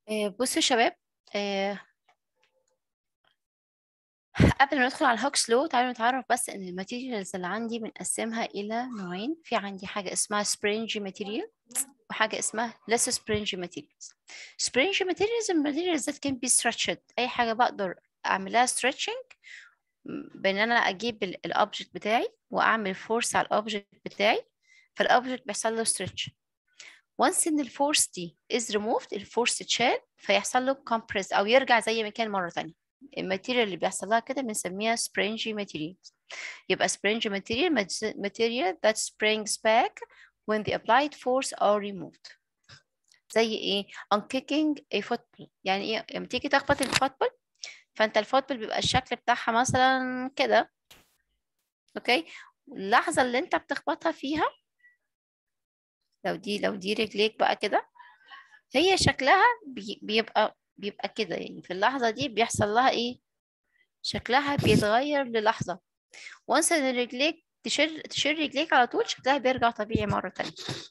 آه، بصوا يا شباب آه، قبل ما ندخل على الهوكس لو تعالوا نتعرف بس ان الماتيريالز اللي عندي بنقسمها الى نوعين في عندي حاجه اسمها سبرينج ماتيريال وحاجه اسمها less سبرينج ماتيريالز سبرينج ماتيريالز الماتيريالز that can be stretched اي حاجه بقدر اعملها stretching بان انا اجيب الاوبجكت بتاعي واعمل فورس على الاوبجكت بتاعي فالاوبجكت بيحصل له stretch once ان الفورس دي is removed الفورس اتشال فيحصل له compress او يرجع زي ما كان مره ثانيه الماتيريال اللي بيحصل لها كده بنسميها springy material يبقى springy material material that springs back when the applied force are removed زي ايه on kicking a football يعني ايه لما تيجي تخبط الفوتبول فانت الفوتبول بيبقى الشكل بتاعها مثلا كده اوكي اللحظه اللي انت بتخبطها فيها لو دي لو دي رجليك بقى كده هي شكلها بي بيبقى بيبقى كده يعني في اللحظة دي بيحصل لها ايه شكلها بيتغير للحظة وانس ان رجليك تشيل تشيل رجليك على طول شكلها بيرجع طبيعي مرة تانية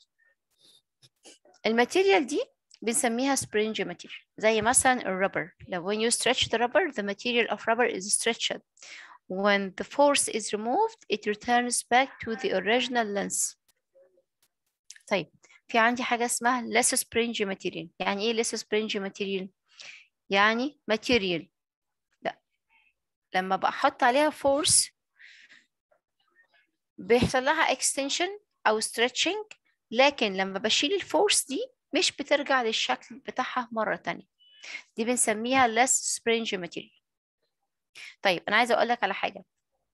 الماتيريال دي بنسميها springy material زي مثلا الرubber لو when you stretch the rubber the material of rubber is stretched when the force is removed it returns back to the original length طيب في عندي حاجة اسمها less springy material يعني ايه less springy material يعني material لا لما بحط عليها force بيحصل لها extension أو stretching لكن لما بشيل الفورس دي مش بترجع للشكل بتاعها مرة تانية دي بنسميها less springy material طيب أنا عايزة أقول لك على حاجة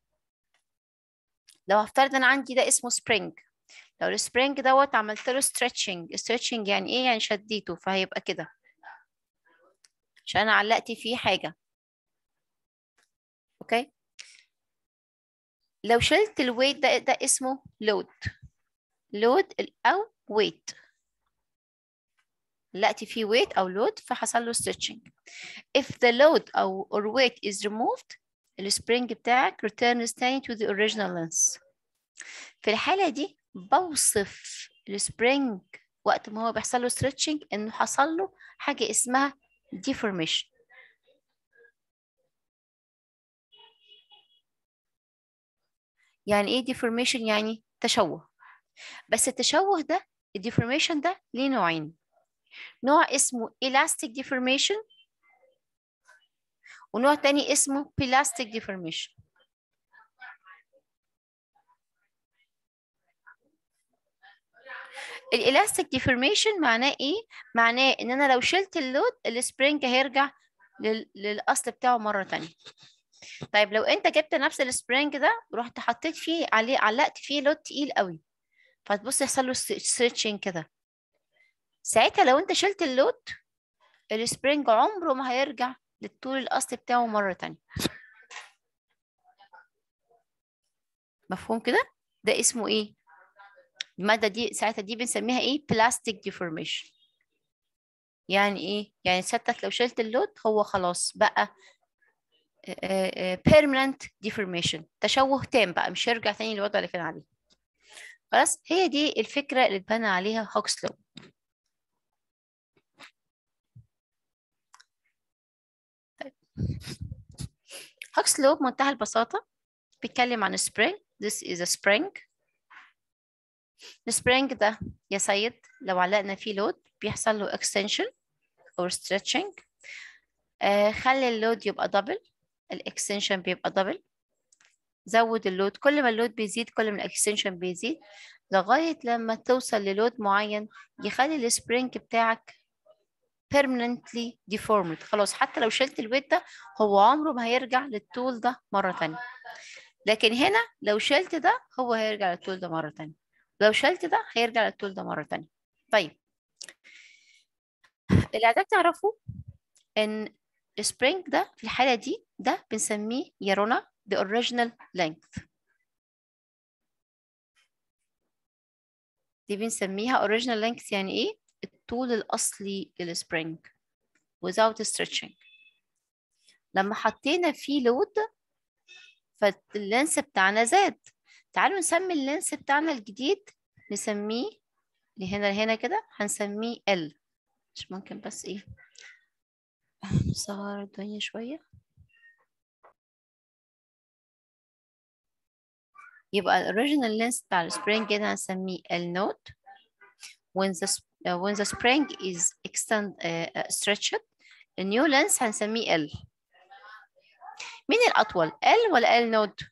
لو هفترض أنا عندي ده اسمه spring لو السبرينج دوت عملت له stretching stretching يعني ايه يعني شديته فهيبقى كده عشان انا علقت فيه حاجة اوكي لو شلت الويت ده ده اسمه لود لود او ويت علقت فيه ويت او لود فحصل له stretching if the load او or weight is removed السبرينج بتاعك returns تاني to the original length في الحالة دي بوصف السبرينج وقت ما هو بيحصل له stretching انه حصل له حاجة اسمها deformation يعني ايه deformation يعني تشوه بس التشوه ده الديفورميشن ده ليه نوعين نوع اسمه elastic deformation ونوع تاني اسمه plastic deformation الالاستيك ديفورميشن معناه ايه معناه ان انا لو شلت اللود السبرينج هيرجع لل... للاصل بتاعه مره تانية طيب لو انت جبت نفس السبرينج ده ورحت حطيت فيه عليه علقت فيه لود تقيل قوي فتبص يحصل له ستريتشنج كده ساعتها لو انت شلت اللود السبرينج عمره ما هيرجع للطول الاصلي بتاعه مره تانية مفهوم كده ده اسمه ايه المادة دي ساعتها دي بنسميها ايه بلاستيك ديفورميشن يعني ايه يعني سيادتك لو شلت اللود هو خلاص بقى permanent deformation تشوه تام بقى مش هيرجع تاني للوضع اللي كان عليه خلاص هي دي الفكرة اللي اتبنى عليها هوكس لو طيب هوكس لو بمنتهى البساطة بيتكلم عن spring this is a spring السبرينج ده يا سيد لو علقنا فيه لود بيحصل له extension or stretching آه خلي اللود يبقى دبل الاكستنشن بيبقى دبل زود اللود كل ما اللود بيزيد كل ما الاكستنشن بيزيد لغاية لما توصل للود معين يخلي السبرينج بتاعك permanently deformed خلاص حتى لو شلت الويت ده هو عمره ما هيرجع للطول ده مرة تانية لكن هنا لو شلت ده هو هيرجع للطول ده مرة تانية لو شلت ده هيرجع للطول ده مرة تانية طيب اللي عايزاك تعرفه ان السبرينج ده في الحالة دي ده بنسميه يا رنا the original length دي بنسميها original length يعني ايه الطول الأصلي للسبرينج without stretching لما حطينا فيه لود فاللينس بتاعنا زاد تعالوا نسمي اللينس بتاعنا الجديد نسميه لهنا لهنا كده هنسميه L مش ممكن بس ايه نصغر الدنيا شوية يبقى ال original length بتاع السبرينج هنا هنسميه L node when the sp- uh, when the spring is extend uh, uh, stretched the new length هنسميه L مين الأطول L ولا L node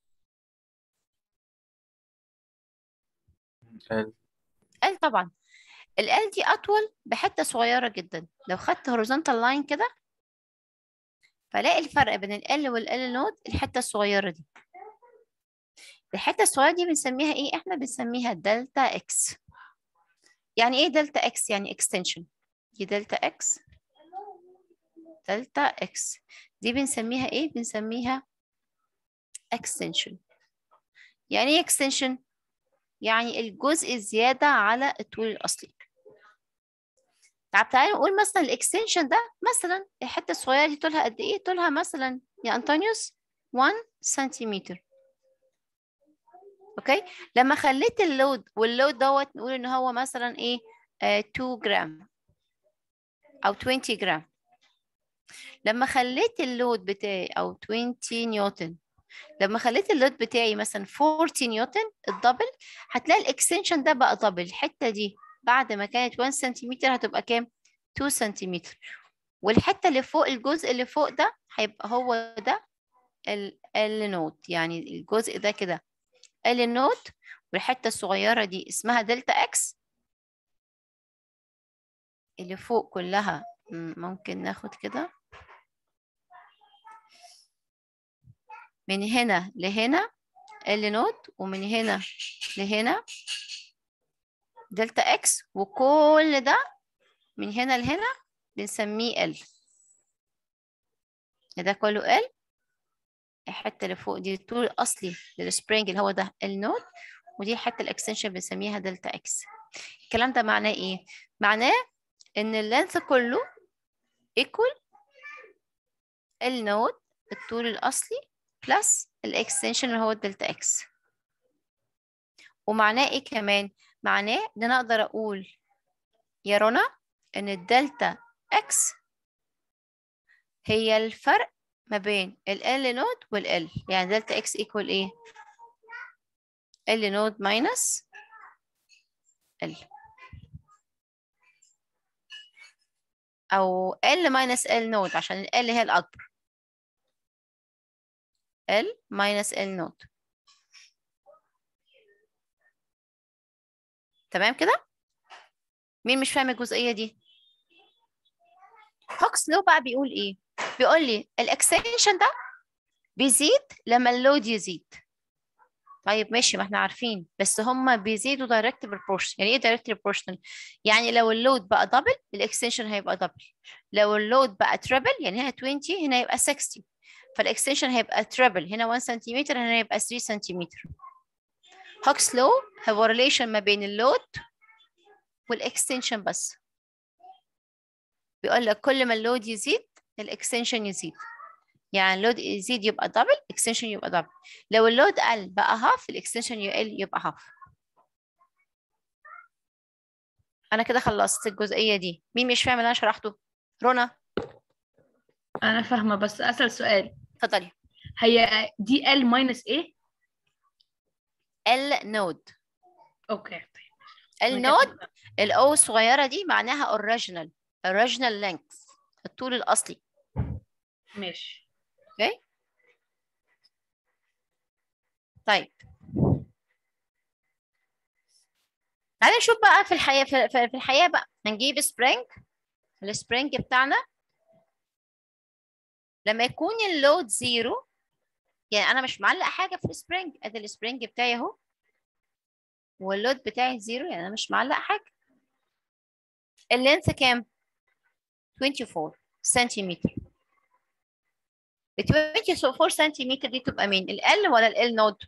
ال L طبعا ال L دي أطول بحتة صغيرة جدا لو خدت horizontal line كده فلاقي الفرق بين ال L وال L node الحتة الصغيرة دي الحتة الصغيرة دي بنسميها ايه؟ احنا بنسميها دلتا اكس يعني ايه دلتا اكس؟ يعني extension دي دلتا اكس دلتا اكس دي بنسميها ايه؟ بنسميها extension يعني ايه extension؟ يعني الجزء الزيادة على الطول الأصلي طب تعالى نقول مثلا الاكستنشن ده مثلا الحتة الصغيرة دي طولها قد ايه؟ طولها مثلا يا أنطونيوس 1 سنتيمتر اوكي لما خليت اللود واللود دوت نقول ان هو مثلا ايه آه 2 جرام او 20 جرام لما خليت اللود بتاعي او 20 نيوتن لما خليت اللود بتاعي مثلا 40 نيوتن الدبل هتلاقي الاكستنشن ده بقى دبل الحته دي بعد ما كانت 1 سنتيمتر هتبقى كام 2 سنتيمتر والحته اللي فوق الجزء اللي فوق ده هيبقى هو ده ال ال نوت يعني الجزء ده كده ال نوت والحته الصغيره دي اسمها دلتا اكس اللي فوق كلها م- ممكن ناخد كده من هنا لهنا ال نوت ومن هنا لهنا دلتا اكس وكل ده من هنا لهنا بنسميه ال ده كله ال الحته اللي فوق دي الطول الاصلي للسبرينج اللي هو ده ال نوت ودي الحته الاكستنشن بنسميها دلتا اكس الكلام ده معناه ايه معناه ان اللينث كله equal النوت الطول الاصلي بلس الاكستنشن اللي هو الدلتا اكس ومعناه ايه كمان معناه ان انا اقدر اقول يا رنا ان الدلتا اكس هي الفرق ما بين ال L نود وال L يعني دلتا اكس equal ايه L نود minus L او L minus L نود عشان ال L هي الاكبر L minus L نود تمام كده مين مش فاهم الجزئية دي هوكس لو بقى بيقول ايه بيقول لي الاكستنشن ده بيزيد لما اللود يزيد طيب ماشي ما احنا عارفين بس هما بيزيدوا دايركت بروبورشن يعني ايه دايركت بروبورشن يعني لو اللود بقى دبل الاكستنشن هيبقى دبل لو اللود بقى تريبل يعني هنا 20 هنا يبقى 60 فالاكستنشن هيبقى تريبل هنا 1 سنتيمتر هنا يبقى 3 سنتيمتر هوكس لو هو ريليشن ما بين اللود والاكستنشن بس بيقول لك كل ما اللود يزيد الاكستنشن يزيد يعني اللود يزيد يبقى دبل اكستنشن يبقى دبل لو اللود قل بقى هاف الاكستنشن يقل يبقى هاف انا كده خلصت الجزئيه دي مين مش فاهم اللي انا شرحته رنا انا فاهمه بس اسال سؤال اتفضلي هي دي ال ماينس ايه ال نود اوكي طيب النود الاو الصغيره دي معناها اوريجينال اوريجينال لينث الطول الاصلي ماشي اوكي طيب تعالى نشوف بقى في الحياه في في- في الحياه بقى هنجيب سبرينج السبرينج بتاعنا لما يكون اللود زيرو يعني انا مش معلق حاجه في السبرينج ادي السبرينج بتاعي اهو واللود بتاعي زيرو يعني انا مش معلق حاجه اللينث كام 24 سنتيمتر ال 24 سنتيمتر دي تبقى مين ال L ولا ال L نود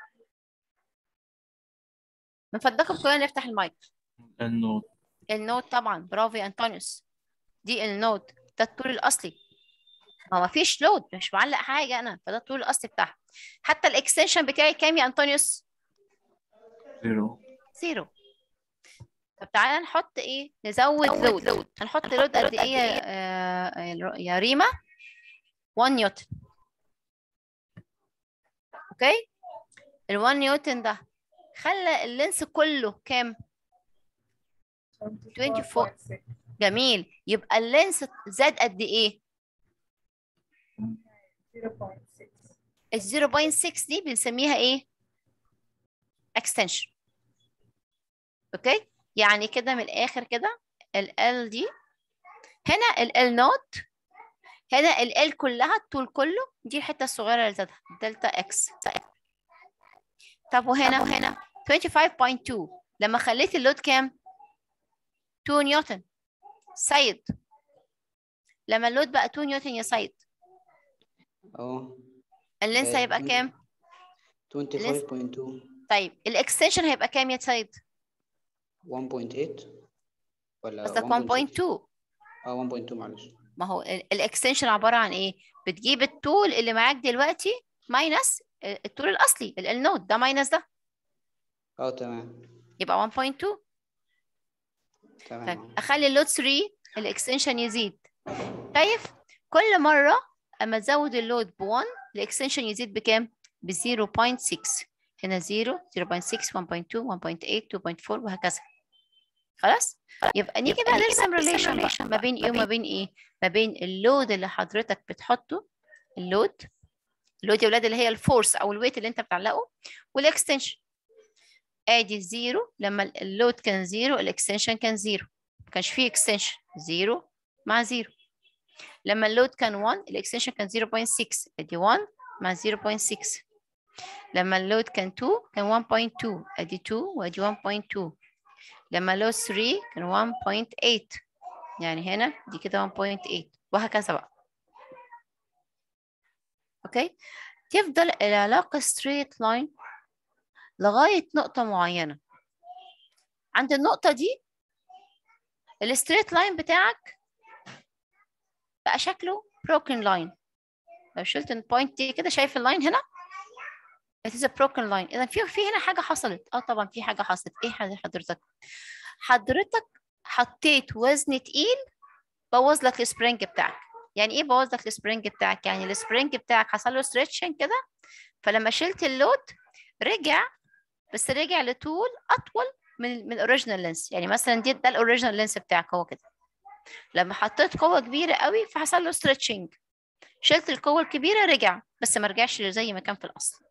من فضلكم كلنا نفتح المايك النود النود طبعا برافو يا انطونيوس دي النود ده الطول الاصلي ما ما فيش لود مش معلق حاجه انا فده الطول الاصلي بتاعها حتى الاكستنشن بتاعي كام يا انطونيوس زيرو زيرو طب تعالى نحط ايه نزود لود هنحط لود قد ايه يا آه، يا ريما 1 نيوتن اوكي ال 1 نيوتن ده خلى اللينس كله كام 24 جميل يبقى اللينس زاد قد ايه 0.6 ال 0.6 دي بنسميها ايه extension اوكي يعني كده من الاخر كده ال L دي هنا ال L نوت هنا ال L كلها الطول كله دي الحته الصغيره اللي زادها دلتا اكس طب وهنا وهنا 25.2 لما خليت اللود كام 2 نيوتن سيد لما اللود بقى 2 نيوتن يا سيد اه اللينس آه، هيبقى twenty- كام 25.2 طيب الاكستنشن هيبقى كام يا سيد 1.8 ولا قصدك 1.6 1.2 اه 1.2 معلش ما هو الاكستنشن عباره عن ايه بتجيب الطول اللي معاك دلوقتي ماينس الطول الاصلي النود ده ماينس ده اه تمام يبقى 1.2 تمام طيب آه. اخلي اللود 3 الاكستنشن يزيد شايف كل مره اما تزود اللود ب 1 الاكستنشن يزيد بكام ب 0.6 هنا 0 0.6 1.2 1.8 2.4 وهكذا خلاص يبقى نيجي بقى نرسم ريليشن ما بين ايه وما بين ايه ما بين اللود اللي حضرتك بتحطه اللود اللود يا ولاد اللي هي الفورس او الويت اللي انت بتعلقه والاكستنشن ادي الزيرو لما اللود كان زيرو الاكستنشن كان زيرو ما كانش فيه اكستنشن زيرو مع زيرو لما اللود كان 1 الاكستنشن كان 0.6 ادي 1 مع 0.6 لما اللود كان 2 كان 1.2 ادي 2 وادي 1.2 لما اللود 3 كان 1.8 يعني هنا دي كده 1.8 وهكذا بقى اوكي تفضل العلاقة straight line لغاية نقطة معينة عند النقطة دي الستريت لاين بتاعك بقى شكله broken line لو شلت البوينت دي كده شايف اللاين هنا it is a broken line اذا في في هنا حاجة حصلت اه طبعا في حاجة حصلت ايه حاجة حضرتك حضرتك حطيت وزن تقيل بوظ لك السبرينج بتاعك يعني ايه بوظ لك السبرينج بتاعك يعني السبرينج بتاعك حصل له ستريتشنج كده فلما شلت اللود رجع بس رجع لطول اطول من من الاوريجينال لينس يعني مثلا دي ده الاوريجينال لينس بتاعك هو كده لما حطيت قوه كبيره قوي فحصل له ستريتشنج شلت القوه الكبيره رجع بس ما رجعش زي ما كان في الاصل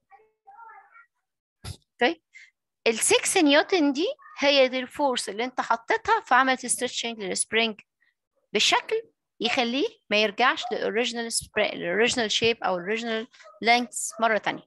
اوكي ال 6 نيوتن دي هي دي الفورس اللي انت حطيتها فعملت ستريتشنج للسبرينج بشكل يخليه ما يرجعش للاوريجينال الاوريجينال شيب او الاوريجينال لينث مره تانية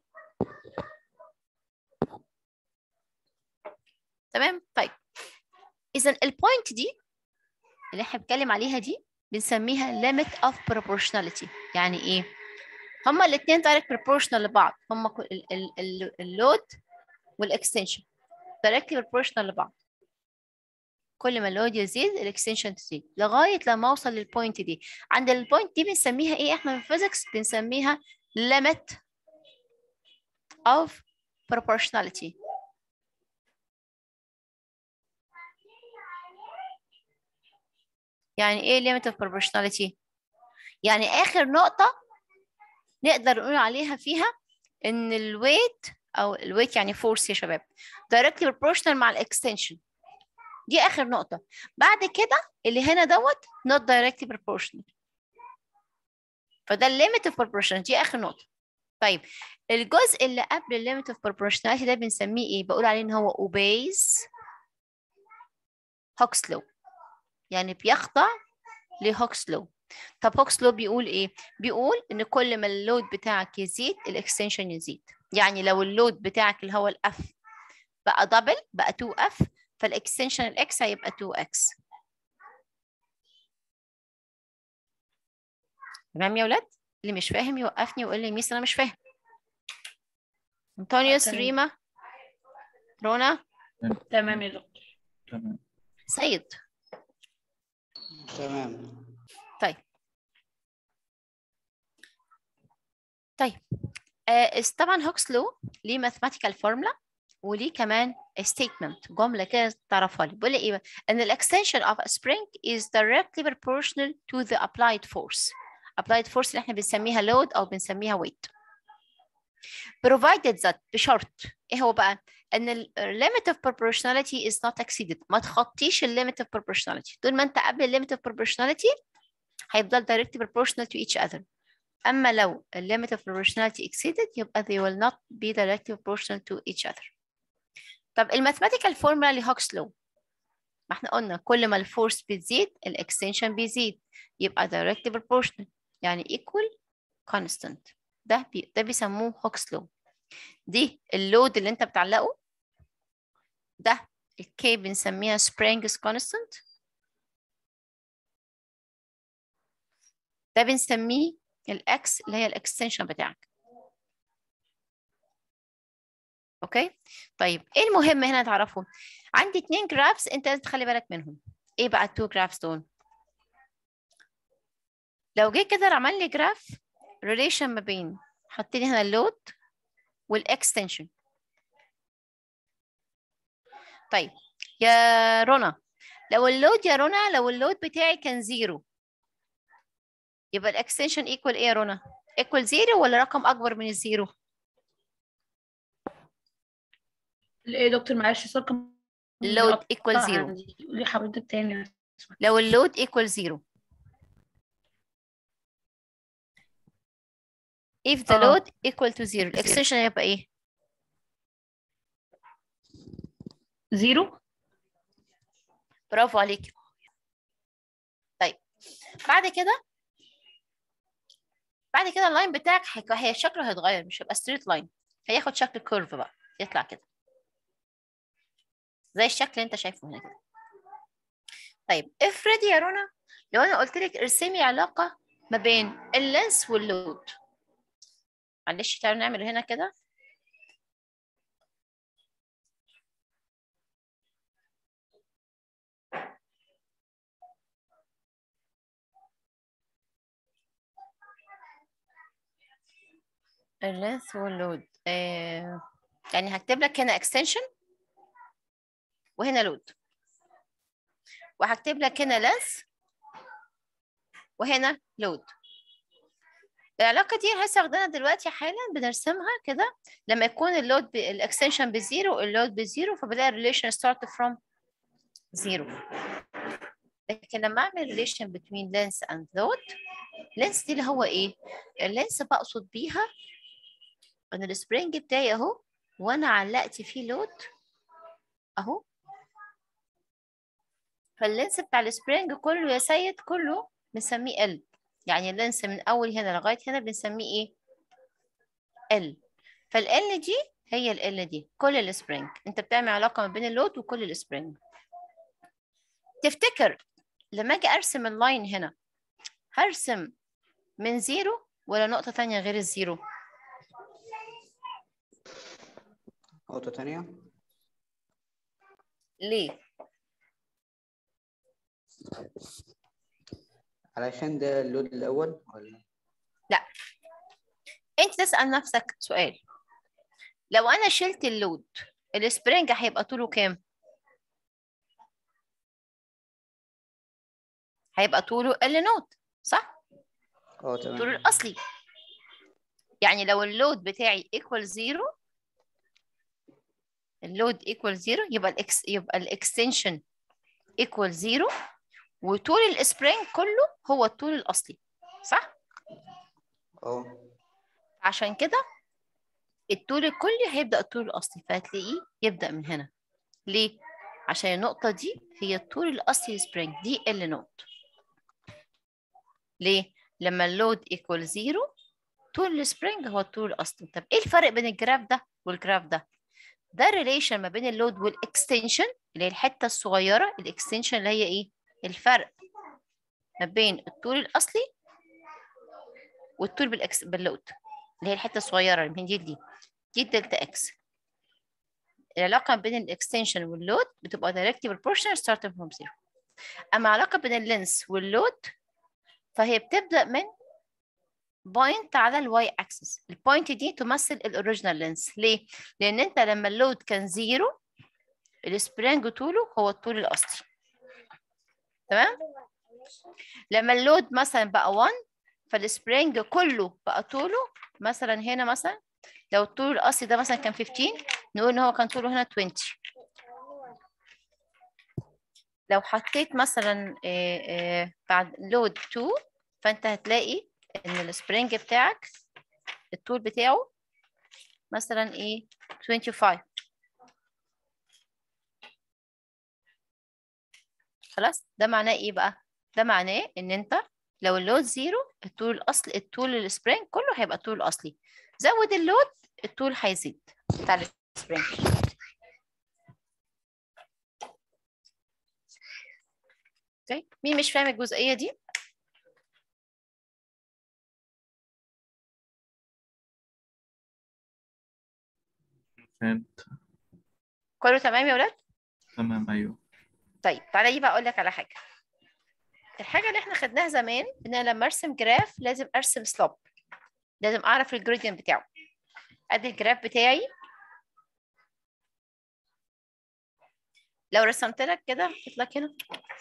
تمام طيب اذا البوينت دي اللي احنا بنتكلم عليها دي بنسميها limit of proportionality يعني ايه هما الاثنين direct proportional لبعض هما كل- ال- ال- ال- اللود والاكستنشن directly proportional لبعض كل ما اللود يزيد الاكستنشن تزيد لغايه لما اوصل للبوينت دي عند البوينت دي بنسميها ايه احنا في الفيزيكس بنسميها limit of proportionality يعني ايه limit of proportionality يعني اخر نقطة نقدر نقول عليها فيها ان الويت او الويت يعني فورس يا شباب directly proportional مع الاكستنشن دي اخر نقطة بعد كده اللي هنا دوت not directly proportional فده limit of proportionality دي اخر نقطة طيب الجزء اللي قبل limit of proportionality ده بنسميه ايه بقول عليه ان هو obeys Hooke's law يعني بيخضع لهوكس لو طب هوكس لو بيقول ايه بيقول ان كل ما اللود بتاعك يزيد الاكستنشن يزيد يعني لو اللود بتاعك اللي هو الاف بقى دبل بقى 2 اف فالاكستنشن الاكس هيبقى 2 اكس تمام يا ولاد اللي مش فاهم يوقفني ويقول لي ميس انا مش فاهم انطونيوس تمام. ريما رونا تمام يا دكتور تمام سيد تمام طيب طيب آه طبعا هوكس لو ليه ماثيماتيكال فورمولا وليه كمان statement جملة كده تعرفها لي بيقول لي ايه بقى؟ ان ال extension of a spring is directly proportional to the applied force applied force اللي احنا بنسميها load او بنسميها weight provided that بشرط ايه هو بقى ان ال limit of proportionality is not exceeded ما تخطيش ال limit of proportionality طول ما انت قبل ال limit of proportionality هيفضل directly proportional to each other اما لو ال limit of proportionality exceeded يبقى they will not be directly proportional to each other طب الماثيماتيكال فورمولا لهوكس لو ما احنا قلنا كل ما الفورس بتزيد الاكستنشن بيزيد يبقى directly proportional يعني equal constant ده بي ده بيسموه هوكس لو دي اللود اللي انت بتعلقه ده الكي بنسميها springs constant ده بنسميه الاكس اللي هي الاكستنشن بتاعك اوكي طيب ايه المهم هنا تعرفه عندي اتنين جرافس انت لازم تخلي بالك منهم ايه بقى التو جرافس دول لو جه كده عمل لي جراف ريليشن ما بين حط لي هنا اللود والاكستنشن طيب يا رنا لو اللود يا رنا لو اللود بتاعي كان زيرو يبقى الاكستنشن ايكوال ايه يا رنا ايكوال زيرو ولا رقم اكبر من الزيرو ايه يا دكتور معلش الصوت كان اللود ايكوال مقطع زيرو عندي. قولي حضرتك تاني لو اللود equal zero if the آه. load equal to zero الاكستنشن هيبقى ايه زيرو برافو عليك طيب بعد كده بعد كده اللاين بتاعك هيك- هي شكله هيتغير مش هيبقى ستريت لاين هياخد شكل كيرف بقى يطلع كده زي الشكل اللي انت شايفه هنا كده طيب افرضي يا رنا لو انا قلت لك ارسمي علاقه ما بين اللينس واللود معلش تعالوا نعمل هنا كده اللينث واللود آه يعني هكتب لك هنا extension وهنا لود وهكتب لك هنا length وهنا لود العلاقة دي هستخدمها دلوقتي حالا بنرسمها كده لما يكون اللود ب... الاكستنشن بزيرو اللود بزيرو فبلاقي الريليشن start from زيرو لكن لما اعمل relation between length and load length دي اللي هو ايه؟ اللينس بقصد بيها ان السبرينج بتاعي اهو وانا علقت فيه لود اهو فاللينس بتاع السبرينج كله يا سيد كله بنسميه ال يعني اللينس من اول هنا لغايه هنا بنسميه ايه ال فال دي هي ال دي كل السبرينج انت بتعمل علاقه ما بين اللود وكل السبرينج تفتكر لما اجي ارسم اللاين هنا هرسم من زيرو ولا نقطه تانية غير الزيرو نقطة تانية ليه علشان ده اللود الأول ولا انت تسأل نفسك سؤال لو انا شلت اللود السبرينج هيبقى طوله كام هيبقى طوله ال نوت صح اه طوله تمام الاصلي يعني لو اللود بتاعي ايكوال زيرو اللود ايكوال زيرو يبقى الاكس يبقى الاكستنشن ايكوال زيرو وطول السبرينج كله هو الطول الاصلي صح اه عشان كده الطول الكلي هيبدأ الطول الأصلي فهتلاقيه يبدأ من هنا ليه؟ عشان النقطة دي هي الطول الأصلي للسبرينج دي ال نوت ليه؟ لما اللود ايكوال زيرو طول السبرينج هو الطول الأصلي طب ايه الفرق بين الجراف ده والجراف ده؟ ده الريليشن ما بين اللود والاكستنشن اللي هي الحتة الصغيرة الاكستنشن اللي هي ايه؟ الفرق ما بين الطول الأصلي والطول بالإكس باللود اللي هي الحته الصغيره من دي لدي دي الدلتا اكس العلاقه بين الاكستنشن واللود بتبقى directly proportional starting from zero اما العلاقه بين اللينس واللود فهي بتبدا من بوينت على الواي اكسس البوينت دي تمثل الاوريجينال لينس ليه لان انت لما اللود كان زيرو السبرينج طوله هو الطول الاصلي تمام لما اللود مثلا بقى 1 فالسبرينج كله بقى طوله مثلا هنا مثلا لو الطول الاصلي ده مثلا كان 15 نقول ان هو كان طوله هنا 20 لو حطيت مثلا آه، آه، بعد لود 2 فانت هتلاقي ان السبرينج بتاعك الطول بتاعه مثلا ايه 25 خلاص ده معناه ايه بقى ده معناه ان انت لو اللود زيرو الطول الاصلي الطول السبرينج كله هيبقى الطول الاصلي زود اللود الطول هيزيد بتاع السبرينج اوكي مين مش فاهم الجزئيه دي فهمت كله تمام يا ولاد تمام ايوه طيب تعالى لي بقى اقول لك على حاجه الحاجه اللي احنا خدناها زمان ان انا لما ارسم جراف لازم ارسم سلوب لازم اعرف الجريدينت بتاعه ادي الجراف بتاعي لو رسمت لك كده حط لك هنا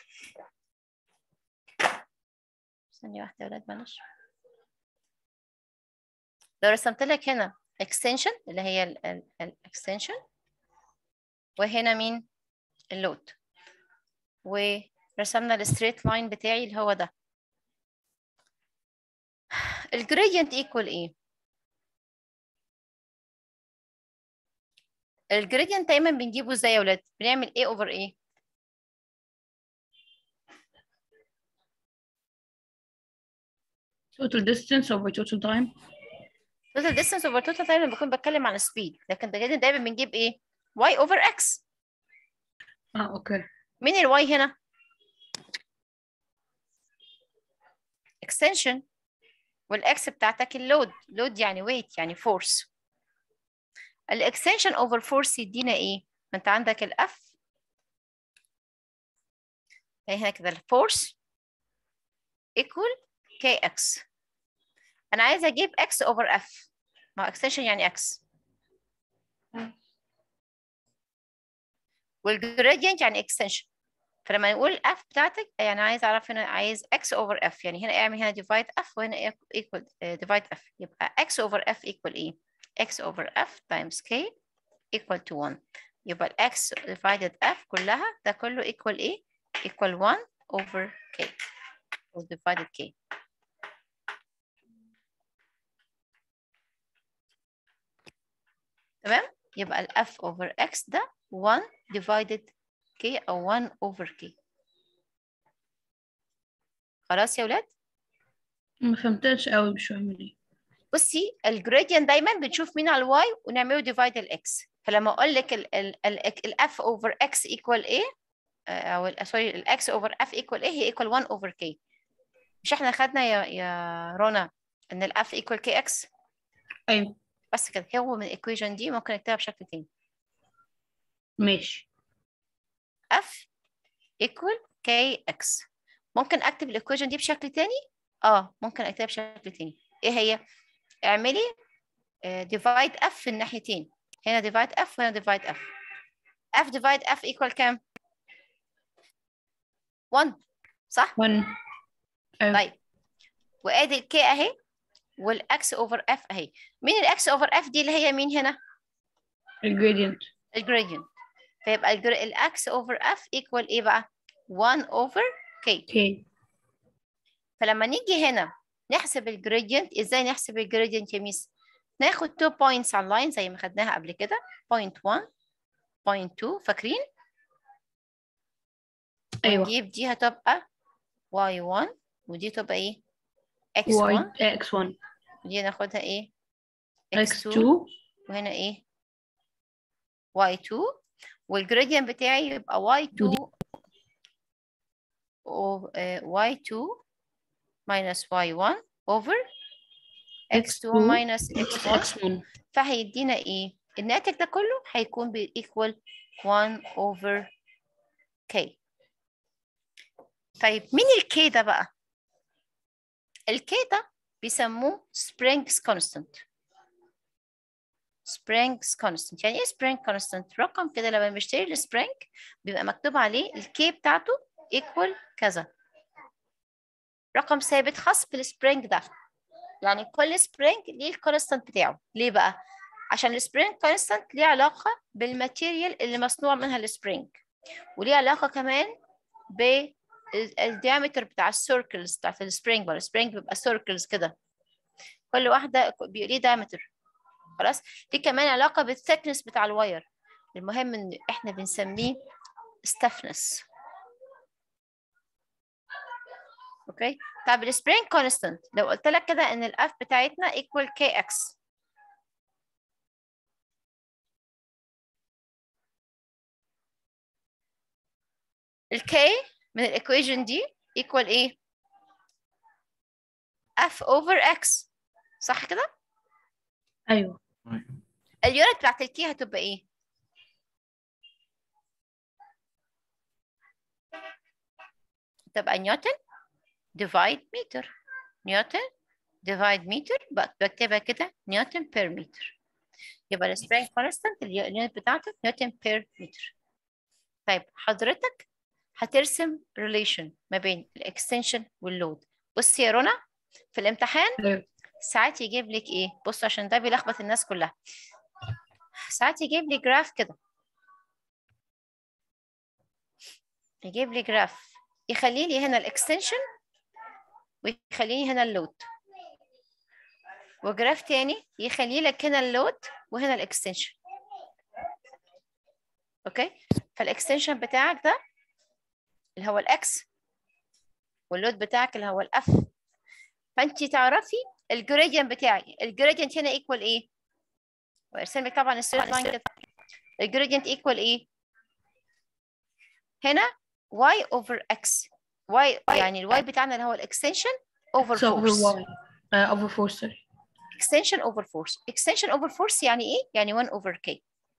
ثانيه واحده يا ولاد معلش لو رسمت لك هنا extension اللي هي الاكستنشن وهنا مين اللود ورسمنا الستريت لاين بتاعي اللي هو ده الجريدينت ايكوال ايه الجريدينت دايما بنجيبه ازاي يا ولاد بنعمل ايه اوفر ايه total distance over total time total distance over total time لما بكون بتكلم عن speed لكن الجريدينت دايما بنجيب ايه y over x اه اوكي مين الواي هنا extension والاكس بتاعتك اللود لود يعني weight يعني force الاكستنشن over force يدينا ايه ما انت عندك الاف هنا كده الفورس equal kx انا عايزه اجيب x over f ما extension يعني x والجريدينت يعني extension فلما نقول f بتاعتك يعني عايز اعرف هنا عايز x over f يعني هنا اعمل هنا divide f وهنا equal uh, divide f يبقى x over f equal ايه x over f times k equal to 1 يبقى ال x divided f كلها ده كله equal ايه equal 1 over k or divided k تمام يبقى ال f over x ده 1 divided k أو 1 over k خلاص يا ولاد ما فهمتش قوي مش فاهمة ليه بصي الجريدينت دايما بنشوف مين على الواي ونعمله ديفايد الاكس فلما اقول لك الاف اوفر اكس ايكوال ايه او سوري الاكس اوفر اف ايكوال ايه هي ايكوال 1 اوفر كي مش احنا خدنا يا يا رنا ان الاف ايكوال كي اكس ايوه بس كده هو من الايكويشن دي ممكن نكتبها بشكل تاني ماشي اف ايكوال كي اكس ممكن اكتب الايكويشن دي بشكل تاني اه ممكن اكتبها بشكل تاني ايه هي اعملي ديفايد اف في الناحيتين هنا ديفايد اف وهنا ديفايد اف اف ديفايد اف ايكوال كام 1 صح 1 ايوه طيب وادي الكي اهي والاكس اوفر اف اهي مين الاكس اوفر اف دي اللي هي مين هنا الجريدينت الجريدينت فيبقى الاكس اوفر اف ايكوال ايه بقى 1 اوفر كي كي فلما نيجي هنا نحسب الجريدينت ازاي نحسب الجريدينت يا ميس ناخد 2 بوينتس على اللاين زي ما خدناها قبل كده بوينت 1 بوينت 2 فاكرين ايوه ونجيب دي هتبقى y1 ودي تبقى ايه واي x1 اكس 1 ودي ناخدها ايه اكس x2 2 وهنا ايه y2 والجريدينت بتاعي يبقى y2 و آه، y2 minus y1 over x2 x2 minus x1 اكس 1 فهيدينا ايه الناتج ده كله هيكون بيكوال 1 over k طيب مين الكي ده بقى الكي ده بيسموه springs constant springs constant يعني ايه spring constant رقم كده لما بنشتري السبرينج بيبقى مكتوب عليه الكي بتاعته equal كذا رقم ثابت خاص بالسبرينج ده يعني كل سبرينج ليه الكونستانت بتاعه ليه بقى عشان السبرينج كونستانت ليه علاقة بالماتيريال اللي مصنوع منها السبرينج وليه علاقة كمان بالديامتر بتاع السيركلز بتاعت السبرينج السبرينج بيبقى سيركلز كده كل واحدة بيبقى ليه diameter خلاص ليه كمان علاقة بالثيكنس بتاع الواير المهم ان احنا بنسميه stiffness اوكي طب السبرينج كونستانت لو قلت لك كده ان الاف بتاعتنا equal kx الكي من الايكويشن دي equal ايه f over x صح كده ايوه اليونت بتاعت الكي هتبقى ايه تبقى نيوتن divide متر نيوتن divide متر بكتبها كده نيوتن بير متر يبقى السبرينج كونستانت اليونت بتاعته نيوتن بير متر طيب حضرتك هترسم relation ما بين الاكستنشن واللود بصي يا رنا في الامتحان ايوه ساعات يجيب لك ايه بص عشان ده بيلخبط الناس كلها ساعات يجيب لي جراف كده يجيب لي جراف يخلي لي هنا الاكستنشن ويخلي لي هنا اللود وجراف تاني يخلي لك هنا اللود وهنا الاكستنشن اوكي فالاكستنشن بتاعك ده اللي هو الاكس واللود بتاعك اللي هو الاف فانت تعرفي الجريدينت بتاعي الجريدينت هنا ايكوال ايه وارسم لك طبعا الستريت لاين كده الجريدينت ايكوال ايه هنا y over x y يعني الواي بتاعنا اللي هو الاكستنشن over X over force Y uh, over force sorry extension over force extension over force يعني ايه يعني 1 over k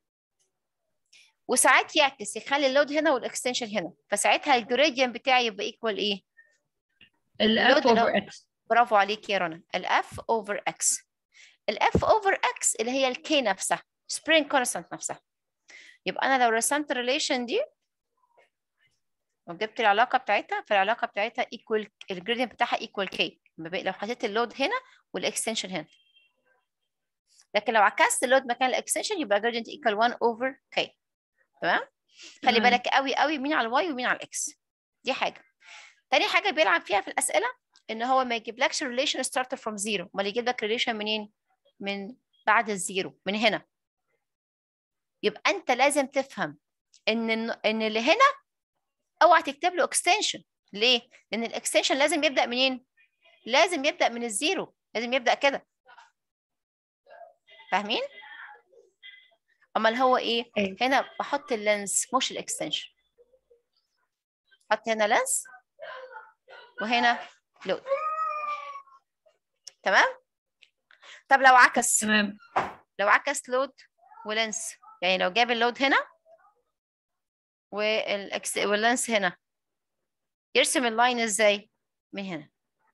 وساعات يعكس يخلي اللود هنا والاكستنشن هنا فساعتها الجريدينت بتاعي يبقى equal ايه ال F اللود اللي هو- over X برافو عليك يا رنا الاف اوفر اكس الاف اوفر اكس اللي هي الكي نفسها سبرينج كونستانت نفسها يبقى انا لو رسمت الريليشن دي وجبت العلاقه بتاعتها فالعلاقه بتاعتها ايكوال الجريدينت بتاعها ايكوال كي لو حطيت اللود هنا والاكستنشن هنا لكن لو عكست اللود مكان الاكستنشن يبقى جريدينت ايكوال 1 اوفر كي تمام خلي تمام. بالك قوي قوي مين على الواي ومين على الاكس دي حاجه تاني حاجه بيلعب فيها في الاسئله ان هو ما يجيبلكش relation started from zero امال يجيب لك relation منين من بعد الزيرو من هنا يبقى انت لازم تفهم ان الن- ان اللي هنا اوعى تكتب له extension ليه لان الاكستنشن لازم يبدا منين لازم يبدا من الزيرو لازم يبدا كده فاهمين امال هو ايه أيوة. هنا بحط اللينس مش الاكستنشن حط هنا لينس وهنا لود تمام طب لو عكس تمام لو عكس لود ولينس يعني لو جاب اللود هنا والإكس واللينس هنا يرسم اللاين ازاي من هنا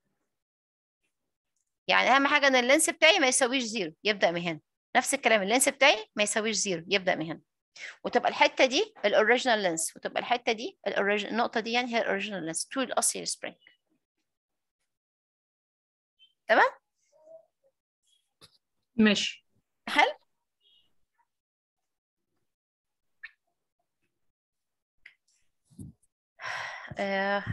يعني اهم حاجه ان اللينس بتاعي ما يساويش زيرو يبدا من هنا نفس الكلام اللينس بتاعي ما يساويش زيرو يبدا من هنا وتبقى الحته دي الاوريجينال لينس وتبقى الحته دي الأوريجين- النقطه دي يعني هي الاوريجينال لينس طول الاصلي السبرينج تمام ماشي حلو آه،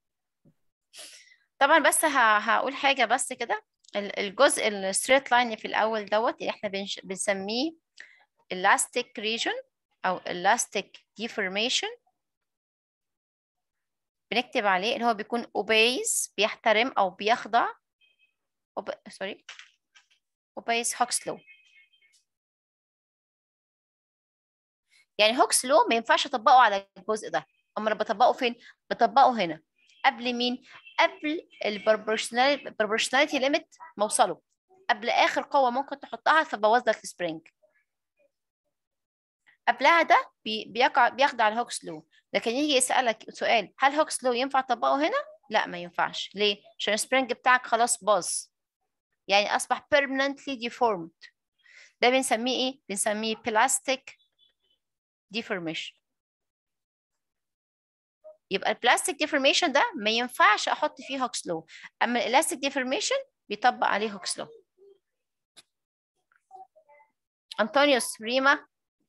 طبعا بس ه- هقول حاجة بس كده ال- الجزء الستريت لاين في الأول دوت اللي احنا بنش- بنسميه elastic region أو elastic deformation بنكتب عليه اللي هو بيكون obeys بيحترم أو بيخضع obe- sorry obeys Hooke's law يعني هوكس لو ما ينفعش اطبقه على الجزء ده اما انا بطبقه فين بطبقه هنا قبل مين قبل البروبورشناليتي ليميت ما اوصله قبل اخر قوه ممكن تحطها فبوظ لك السبرينج قبلها ده بي- بيقع بيخضع الهوكس لو لكن يجي يسالك سؤال هل هوكس لو ينفع تطبقه هنا لا ما ينفعش ليه عشان السبرينج بتاعك خلاص باظ يعني اصبح permanently deformed ده بنسميه ايه بنسميه بلاستيك deformation يبقى البلاستيك deformation ده ما ينفعش احط فيه هوكس لو اما الالاستيك deformation بيطبق عليه هوكس لو انطونيوس ريما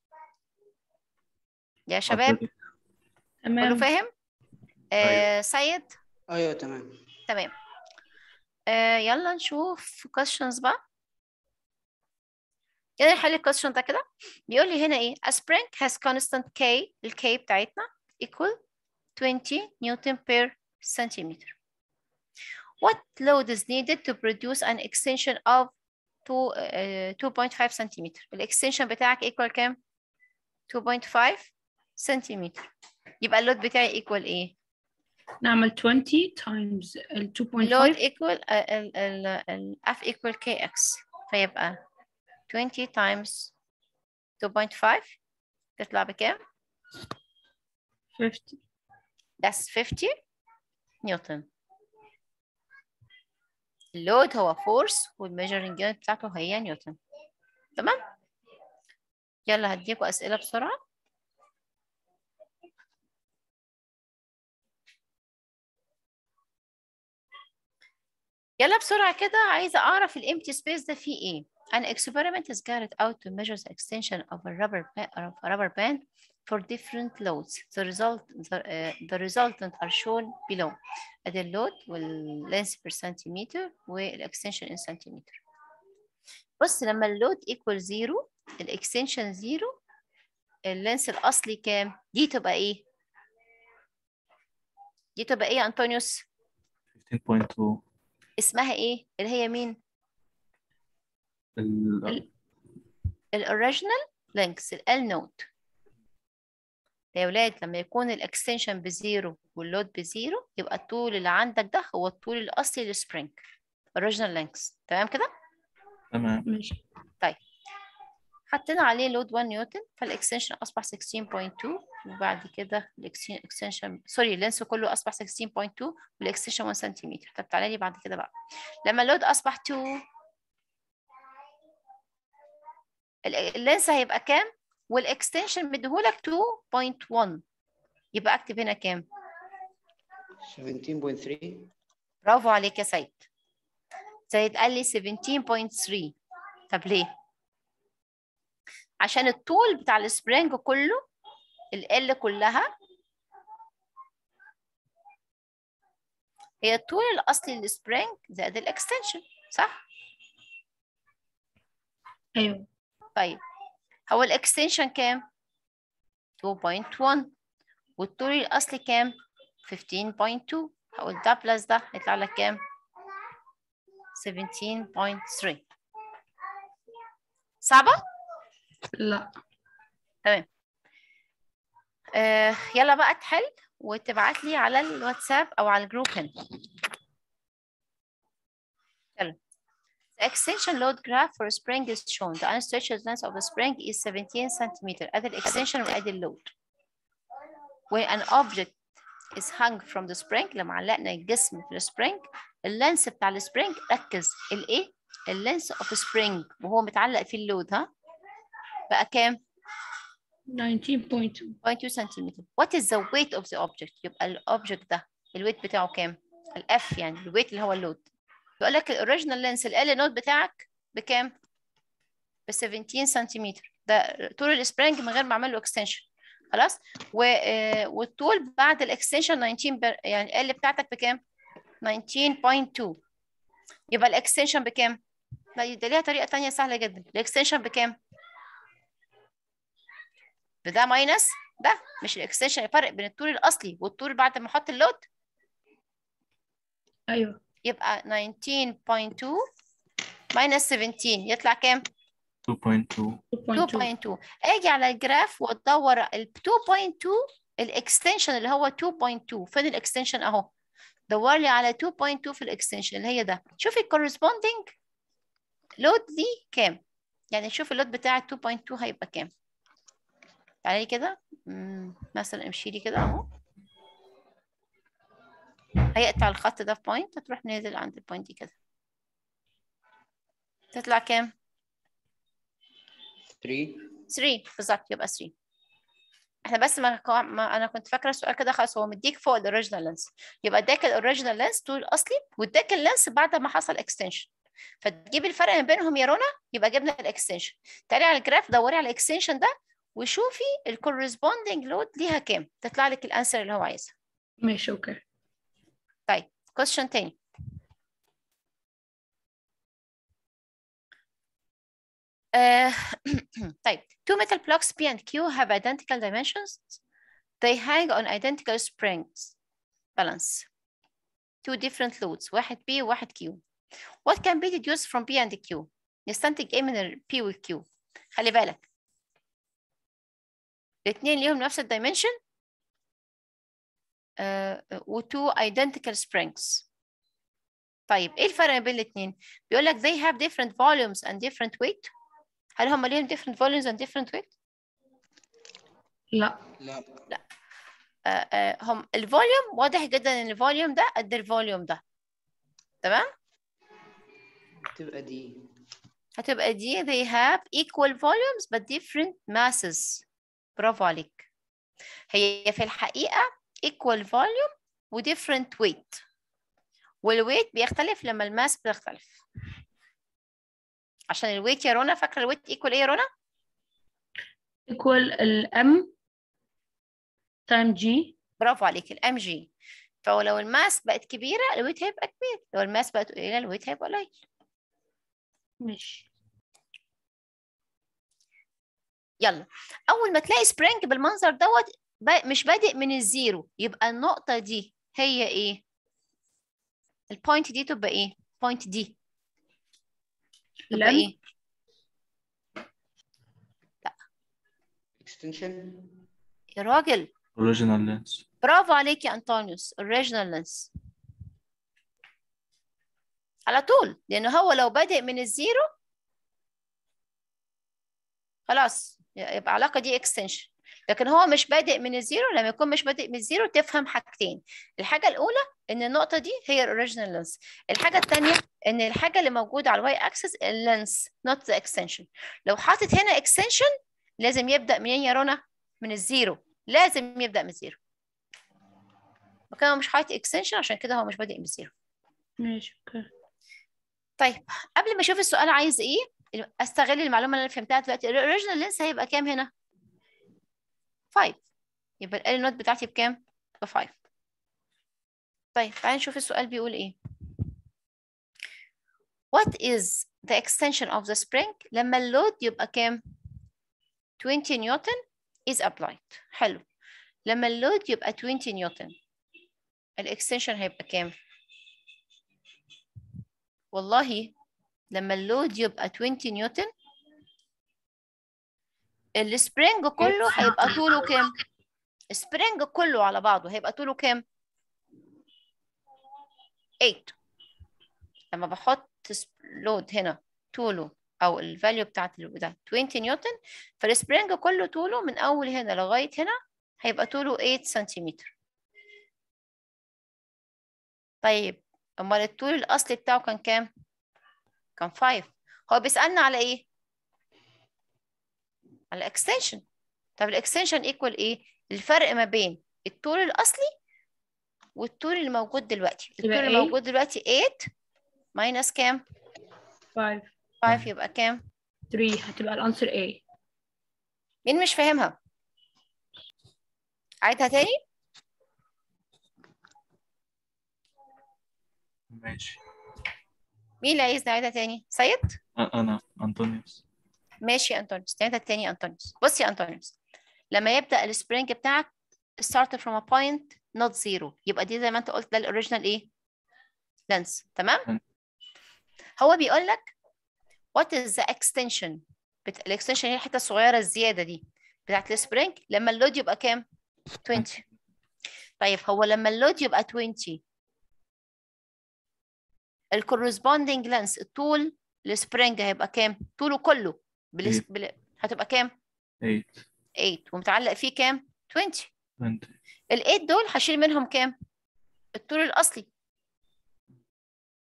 يا شباب كله تمام فاهم آه سيد ايوه تمام تمام آه يلا نشوف questions بقى يلا نحل الكويشن ده كده بيقول لي هنا ايه a spring has constant k ال k بتاعتنا equal 20 newton per centimeter what load is needed to produce an extension of 2 uh, 2.5 centimeter الاكستنشن بتاعك equal كام 2.5 سنتيمتر يبقى اللود بتاعي equal ايه نعمل 20 times ال load 2.5 equal ال ال ال ال F equal KX فيبقى 20 times 2.5 تطلع بكام؟ 50 That's 50 نيوتن اللود هو force والmeasuring unit بتاعته هي نيوتن تمام؟ يلا هديكوا أسئلة بسرعة يلا بسرعة كده عايزة أعرف ال empty space ده فيه إيه؟ An experiment is carried out to measure the extension of a rubber band, of a rubber band for different loads. The result, the, uh, the resultant are shown below. أدي اللود واللينس per centimeter والextension in centimeter. بص لما اللود equal zero الاكستنشن زيرو اللينس الأصلي كام؟ دي تبقى إيه؟ دي تبقى إيه يا أنطونيوس؟ 15.2 اسمها إيه؟ اللي هي مين؟ ال- الاوريجينال لينكس ال نوت يا ولاد لما يكون الاكستنشن بزيرو واللود بزيرو يبقى الطول اللي عندك ده هو الطول الاصلي للسبرينج اوريجينال لينكس تمام كده تمام ماشي حطينا عليه لود 1 نيوتن فالاكستنشن اصبح 16.2 وبعد كده الاكستنشن سوري اللينس كله اصبح 16.2 والاكستنشن 1 سنتيمتر طب تعالى لي بعد كده بقى لما اللود اصبح 2 ال- اللينس هيبقى كام والاكستنشن مديهولك 2.1 يبقى اكتب هنا كام 17.3 برافو عليك يا سيد سيد قال لي 17.3 طب ليه عشان الطول بتاع السبرينج كله ال L كلها هي الطول الأصلي للسبرينج زائد الاكستنشن صح؟ ايوه طيب هو الاكستنشن كام؟ 2.1 والطول الأصلي كام؟ 15.2 هقول ده بلس ده هيطلع لك كام؟ 17.3 صعبة؟ لا آه يلا بقى تحل وتبعت لي على الواتساب أو على الجروب هنا يلا The extension load graph for a spring is shown. The unstretched length of the spring is 17 centimeter. أدي الاكستنشن وأدي اللود. When an object is hung from the spring لما علقنا الجسم في السبرينج اللينس بتاع السبرينج ركز الايه؟ اللينس اوف سبرينج وهو متعلق في اللود ها؟ بقى كام؟ 19.2 0.2 سنتيمتر. What is the weight of the object؟ يبقى الأوبجكت ده الويت بتاعه كام؟ الإف يعني الويت اللي هو اللود. يقول لك الأوريجينال لينس ال نوت بتاعك بكام؟ ب 17 سنتيمتر. ده طول السبرينج من غير ما أعمل له اكستنشن. خلاص؟ و... آه، والطول بعد الاكستنشن 19 بر... يعني ال بتاعتك بكام؟ 19.2 يبقى الاكستنشن بكام؟ لا ده ليها طريقة تانية سهلة جدا. الاكستنشن بكام؟ بده ماينس ده مش الاكستنشن الفرق بين الطول الاصلي والطول بعد ما احط اللود ايوه يبقى 19.2 ماينس 17 يطلع كام 2.2 2.2 2.2 اجي على الجراف وادور ال 2.2 الاكستنشن اللي هو 2.2 فين الاكستنشن اهو دور لي على 2.2 في الاكستنشن اللي هي ده شوفي الكورسبوندينج لود دي كام يعني شوف اللود بتاع 2.2 هيبقى كام تعالي كده مم، مثلا امشي لي كده اهو هيقطع الخط ده في بوينت هتروح نازل عند البوينت دي كده تطلع كام 3 3 بالظبط يبقى 3 احنا بس ما, كو- ما انا كنت فاكره السؤال كده خلاص هو مديك فوق الاوريجينال لينس يبقى اداك الاوريجينال لينس طول اصلي واداك اللينس بعد ما حصل اكستنشن فتجيب الفرق ما بينهم يا رنا يبقى جبنا الاكستنشن تعالي على الجراف دوري على الاكستنشن ده وشوفي الكورسبوندنج لود ليها كام تطلع لك الانسر اللي هو عايزها ماشي اوكي طيب question تاني آه، طيب two metal blocks P and Q have identical dimensions they hang on identical springs balance two different loads واحد P وواحد Q what can be deduced from P and Q نستنتج ايه من ال P وال Q خلي بالك الاتنين ليهم نفس الدايمنشن uh, و two identical springs طيب ايه الفرق بين الاثنين بيقول لك they have different volumes and different weight هل هم ليهم different volumes and different weight لا لا آه آه هم الفوليوم واضح جدا ان الفوليوم ده قد الفوليوم ده تمام تبقى دي هتبقى دي they have equal volumes but different masses برافو عليك هي في الحقيقة equal volume و different weight والويت بيختلف لما الماس بتختلف عشان الويت يا رنا فاكرة الويت equal ايه يا رنا؟ equal ال M time G برافو عليك الام جي فلو الماس بقت كبيرة الويت هيبقى كبير لو الماس بقت قليلة الويت هيبقى قليل ماشي يلا أول ما تلاقي سبرينج بالمنظر دوت با- مش بادئ من الزيرو يبقى النقطة دي هي ايه؟ البوينت دي تبقى ايه؟ بوينت دي تبقى لم ايه؟ اكستنشن يا راجل original lens برافو عليك يا أنطونيوس original lens على طول لأنه هو لو بادئ من الزيرو خلاص يبقى العلاقة دي extension لكن هو مش بادئ من الزيرو لما يكون مش بادئ من الزيرو تفهم حاجتين الحاجة الأولى إن النقطة دي هي الأوريجينال لينس الحاجة التانية إن الحاجة اللي موجودة على الواي أكسس اللينس not the extension لو حاطط هنا extension لازم يبدأ منين يا رنا؟ من الزيرو لازم يبدأ من الزيرو وكان هو مش حاطط extension عشان كده هو مش بادئ من الزيرو ماشي اوكي طيب قبل ما اشوف السؤال عايز ايه استغل المعلومه اللي انا فهمتها دلوقتي الاوريجينال لينس هيبقى كام هنا 5 يبقى ال نوت بتاعتي بكام ب 5 طيب تعالى نشوف السؤال بيقول ايه what is the extension of the spring لما اللود يبقى كام 20 نيوتن is applied حلو لما اللود يبقى 20 نيوتن الاكستنشن هيبقى كام والله لما اللود يبقى 20 نيوتن السبرينج كله هيبقى طوله كام؟ السبرينج كله على بعضه هيبقى طوله كام؟ 8 لما بحط لود هنا طوله او الفاليو بتاعت اللود ده 20 نيوتن فالسبرينج كله طوله من اول هنا لغايه هنا هيبقى طوله 8 سنتيمتر طيب امال الطول الاصلي بتاعه كان كام؟ كان 5 هو بيسألنا على ايه؟ على الاكستنشن طب الاكستنشن ايكوال ايه؟ الفرق ما بين الطول الاصلي والطول اللي موجود دلوقتي الطول يبقى اللي إيه؟ موجود دلوقتي 8 ماينس كام؟ 5 5 يبقى كام؟ 3 هتبقى الانسر A مين مش فاهمها؟ عيدها تاني؟ ماشي مين اللي عايز نعيدها تاني؟ سيد؟ أ- أنا أنطونيوس ماشي يا أنطونيوس نعيدها تاني يا أنطونيوس بص يا أنطونيوس لما يبدأ السبرينج بتاعك start from a point not zero يبقى دي زي ما أنت قلت ده الأوريجينال إيه؟ lens تمام؟ تمام. هو بيقول لك what is the extension بت... الاكستنشن هي الحتة الصغيرة الزيادة دي بتاعت السبرينج لما اللود يبقى كام؟ 20 طيب هو لما اللود يبقى 20 الكورسبوندينج لينس الطول السبرينج هيبقى كام؟ طوله كله بالس... إيه. بال... هتبقى كام؟ 8 8 ومتعلق فيه كام؟ 20 20 ال 8 دول هشيل منهم كام؟ الطول الأصلي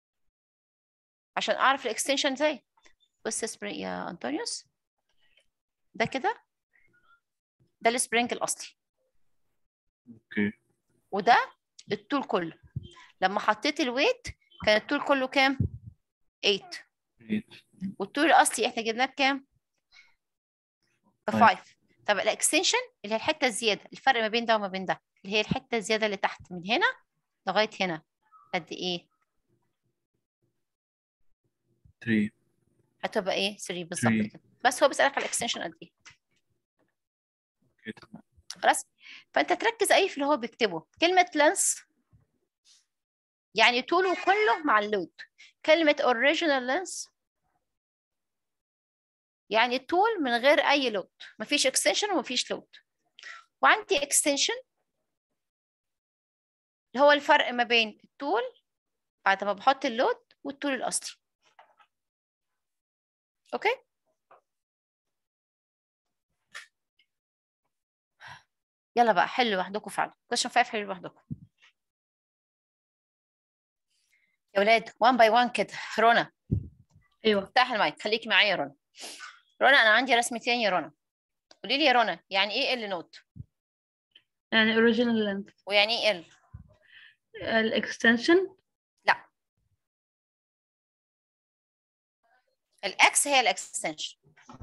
عشان أعرف الاكستنشن ازاي بص يا سبرينج يا أنطونيوس ده كده ده السبرينج الاصلي اوكي وده الطول كله لما حطيت الويت كان الطول كله كام 8 8 والطول الاصلي احنا جبناه بكام ب طيب. 5 طب الاكستنشن اللي هي الحته الزياده الفرق ما بين ده وما بين ده اللي هي الحته الزياده اللي تحت من هنا لغايه هنا قد ايه 3 هتبقى ايه 3 بالظبط Three. كده بس هو بيسالك على الاكستنشن قد ايه اوكي تمام خلاص فانت تركز اي في اللي هو بيكتبه كلمه لينس يعني طوله كله مع اللود كلمه original length يعني الطول من غير اي لود مفيش extension ومفيش لود وعندي extension اللي هو الفرق ما بين الطول بعد ما بحط اللود والطول الاصلي اوكي يلا بقى حلوا لوحدكم فعلا question 5 حلوا لوحدكم يا ولاد 1 باي 1 كده رنا ايوه افتح المايك خليكي معايا يا رنا رنا انا عندي رسمتين يا رنا قولي لي يا رنا يعني ايه ال نوت يعني original length ويعني ايه ال الاكستنشن الاكس هي الاكستنشن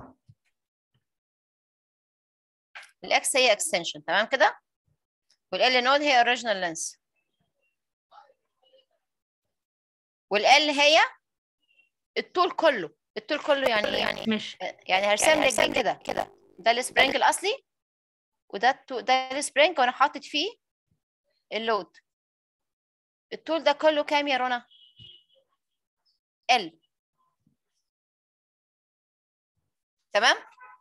الاكس هي اكستنشن تمام كده والال نود هي اوريجينال لينس والال هي الطول كله الطول كله يعني ايه يعني مش يعني هرسم لك ده كده كده ده السبرينج الاصلي وده التو- ده السبرينج وانا حاطط فيه اللود الطول ده كله كام يا رنا ال تمام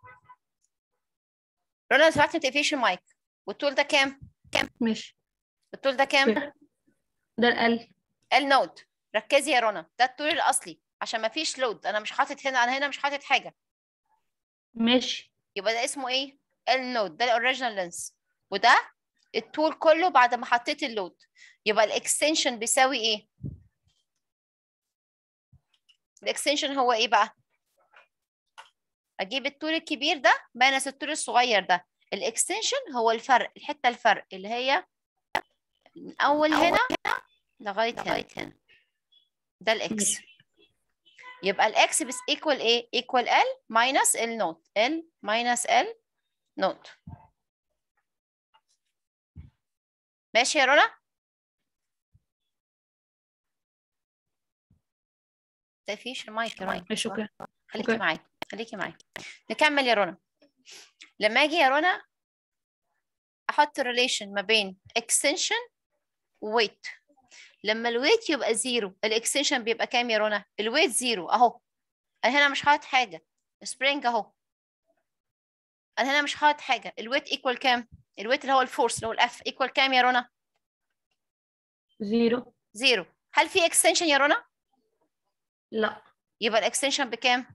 رنا لو سمحتي ما تقفليش المايك والطول ده كام مش الطول ده كام ده ال ال نود ركزي يا رنا ده الطول الاصلي عشان ما فيش لود انا مش حاطط هنا انا هنا مش حاطط حاجه مش يبقى ده اسمه ايه النود ده الاوريجينال لينس وده الطول كله بعد ما حطيت اللود يبقى الاكستنشن بيساوي ايه الاكستنشن هو ايه بقى اجيب الطول الكبير ده ماينس الطول الصغير ده الاكستنشن هو الفرق الحته الفرق اللي هي من اول هنا لغايه هنا ده الاكس يبقى الاكس بس ايكوال ايه ايكوال ال ماينس ال نوت ال ماينس ال نوت ماشي يا رنا تقفيش المايك يا رنا مش اوكي خليكي أوكي. معايا خليكي معايا نكمل يا رنا لما اجي يا رنا احط ريليشن ما بين extension وويت لما الويت يبقى زيرو الاكستنشن بيبقى كام يا رنا الويت زيرو اهو انا هنا مش حاطط حاجه سبرينج اهو انا هنا مش حاطط حاجه الويت ايكوال كام الويت اللي هو الفورس اللي هو الاف ايكوال كام يا رنا زيرو زيرو هل في اكستنشن يا رنا لا يبقى الاكستنشن بكام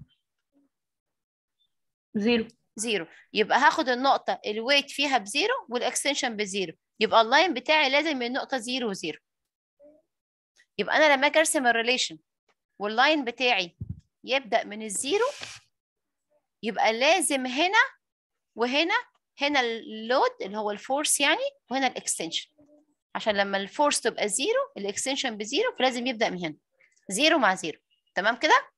زيرو زيرو يبقى هاخد النقطة الويت فيها بزيرو والاكستنشن بزيرو يبقى اللاين بتاعي لازم من النقطة زيرو وزيرو يبقى أنا لما أجي أرسم الريليشن واللاين بتاعي يبدأ من الزيرو يبقى لازم هنا وهنا هنا اللود اللي هو الفورس يعني وهنا الاكستنشن عشان لما الفورس تبقى زيرو الاكستنشن بزيرو فلازم يبدأ من هنا زيرو مع زيرو تمام كده؟